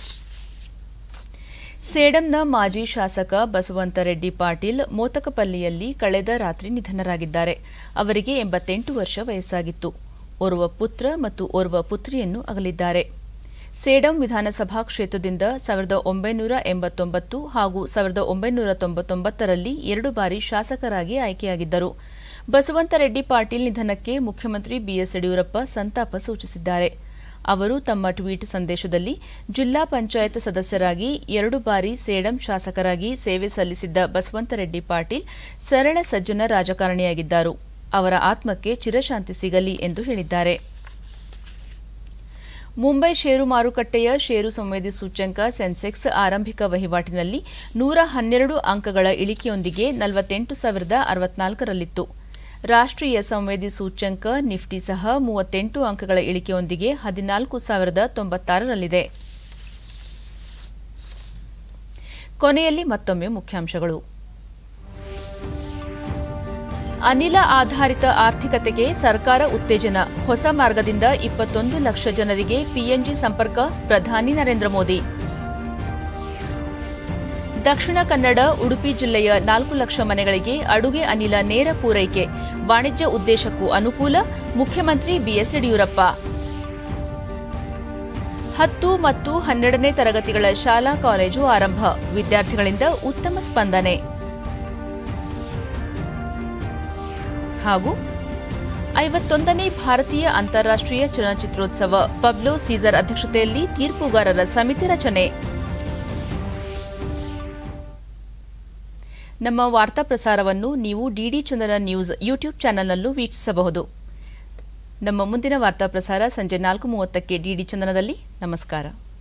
Speaker 1: ಸೇಡಂನ ಮಾಜಿ ಶಾಸಕ ಬಸವಂತರೆಡ್ಡಿ ಪಾಟೀಲ್ ಮೋತಕಪಲ್ಲಿಯಲ್ಲಿ ಕಳೆದ ರಾತ್ರಿ ನಿಧನರಾಗಿದ್ದಾರೆ ಅವರಿಗೆ ಎಂಬತ್ತೆಂಟು ವರ್ಷ ವಯಸ್ಸಾಗಿತ್ತು ಓರ್ವ ಪುತ್ರ ಮತ್ತು ಓರ್ವ ಪುತ್ರಿಯನ್ನು ಅಗಲಿದ್ದಾರೆ ಸೇಡಂ ವಿಧಾನಸಭಾ ಕ್ಷೇತ್ರದಿಂದ ಸಾವಿರದ ಒಂಬೈನೂರ ಎಂಬತ್ತೊಂಬತ್ತು ಹಾಗೂ ಸಾವಿರದ ಒಂಬೈನೂರ ತೊಂಬತ್ತೊಂಬತ್ತರಲ್ಲಿ ಎರಡು ಬಾರಿ ಶಾಸಕರಾಗಿ ಆಯ್ಕೆಯಾಗಿದ್ದರು ಬಸವಂತರೆಡ್ಡಿ ಪಾಟೀಲ್ ನಿಧನಕ್ಕೆ ಮುಖ್ಯಮಂತ್ರಿ ಬಿಎಸ್ ಯಡಿಯೂರಪ್ಪ ಸಂತಾಪ ಸೂಚಿಸಿದ್ದಾರೆ ಅವರು ತಮ್ಮ ಟ್ವೀಟ್ ಸಂದೇಶದಲ್ಲಿ ಜಿಲ್ಲಾ ಪಂಚಾಯತ್ ಸದಸ್ಯರಾಗಿ ಎರಡು ಬಾರಿ ಸೇಡಂ ಶಾಸಕರಾಗಿ ಸೇವೆ ಸಲ್ಲಿಸಿದ್ದ ಬಸವಂತರೆಡ್ಡಿ ಪಾಟೀಲ್ ಸರಳ ಸಜ್ಜನ ರಾಜಕಾರಣಿಯಾಗಿದ್ದರು ಅವರ ಆತ್ಮಕ್ಕೆ ಚಿರಶಾಂತಿ ಸಿಗಲಿ ಎಂದು ಹೇಳಿದ್ದಾರೆ ಮುಂಬೈ ಷೇರು ಮಾರುಕಟ್ಟೆಯ ಷೇರು ಸಂವೇದಿ ಸೂಚ್ಯಂಕ ಸೆನ್ಸೆಕ್ಸ್ ಆರಂಭಿಕ ವಹಿವಾಟಿನಲ್ಲಿ ನೂರ ಹನ್ನೆರಡು ಅಂಕಗಳ ಇಳಿಕೆಯೊಂದಿಗೆ ನಲವತ್ತೆಂಟು ಸಾವಿರದ ಅರವತ್ನಾಲ್ಕರಲ್ಲಿತ್ತು ರಾಷ್ಟ್ರೀಯ ಸಂವೇದಿ ಸೂಚ್ಯಂಕ ನಿಫ್ಟಿ ಸಹ ಮೂವತ್ತೆಂಟು ಅಂಕಗಳ ಇಳಿಕೆಯೊಂದಿಗೆ ಹದಿನಾಲ್ಕು ಸಾವಿರದ ತೊಂಬತ್ತಾರರಲ್ಲಿದೆ ಕೊನೆಯಲ್ಲಿ ಮತ್ತೊಮ್ಮೆ ಮುಖ್ಯಾಂಶಗಳು ಅನಿಲ ಆಧಾರಿತ ಆರ್ಥಿಕತೆಗೆ ಸರ್ಕಾರ ಉತ್ತೇಜನ ಹೊಸ ಮಾರ್ಗದಿಂದ ಇಪ್ಪತ್ತೊಂದು ಲಕ್ಷ ಜನರಿಗೆ ಪಿಎನ್ಜಿ ಸಂಪರ್ಕ ಪ್ರಧಾನಿ ನರೇಂದ್ರ ಮೋದಿ ದಕ್ಷಿಣ ಕನ್ನಡ ಉಡುಪಿ ಜಿಲ್ಲೆಯ ನಾಲ್ಕು ಲಕ್ಷ ಮನೆಗಳಿಗೆ ಅಡುಗೆ ಅನಿಲ ನೇರ ಪೂರೈಕೆ ವಾಣಿಜ್ಯ ಉದ್ದೇಶಕ್ಕೂ ಅನುಕೂಲ ಮುಖ್ಯಮಂತ್ರಿ ಬಿಎಸ್ ಯಡಿಯೂರಪ್ಪ ಹತ್ತು ಮತ್ತು ಹನ್ನೆರಡನೇ ತರಗತಿಗಳ ಶಾಲಾ ಕಾಲೇಜು ಆರಂಭ ವಿದ್ಯಾರ್ಥಿಗಳಿಂದ ಉತ್ತಮ ಸ್ಪಂದನೆ ಹಾಗೂ ಐವತ್ತೊಂದನೇ ಭಾರತೀಯ ಅಂತಾರಾಷ್ಟ್ರೀಯ ಚಲನಚಿತ್ರೋತ್ಸವ ಪಬ್ಲೋ ಸೀಸರ್ ಅಧ್ಯಕ್ಷತೆಯಲ್ಲಿ ತೀರ್ಪುಗಾರರ ಸಮಿತಿ ರಚನೆ ನಮ್ಮ ವಾರ್ತಾ ಪ್ರಸಾರವನ್ನು ನೀವು ಡಿಡಿ ಚಂದನ ನ್ಯೂಸ್ ಯೂಟ್ಯೂಬ್ ಚಾನೆಲ್ನಲ್ಲೂ ವೀಕ್ಷಿಸಬಹುದು ನಮ್ಮ ಮುಂದಿನ ವಾರ್ತಾ ಪ್ರಸಾರ ಸಂಜೆ ನಾಲ್ಕು ಮೂವತ್ತಕ್ಕೆ ಡಿಡಿ ಚಂದನದಲ್ಲಿ ನಮಸ್ಕಾರ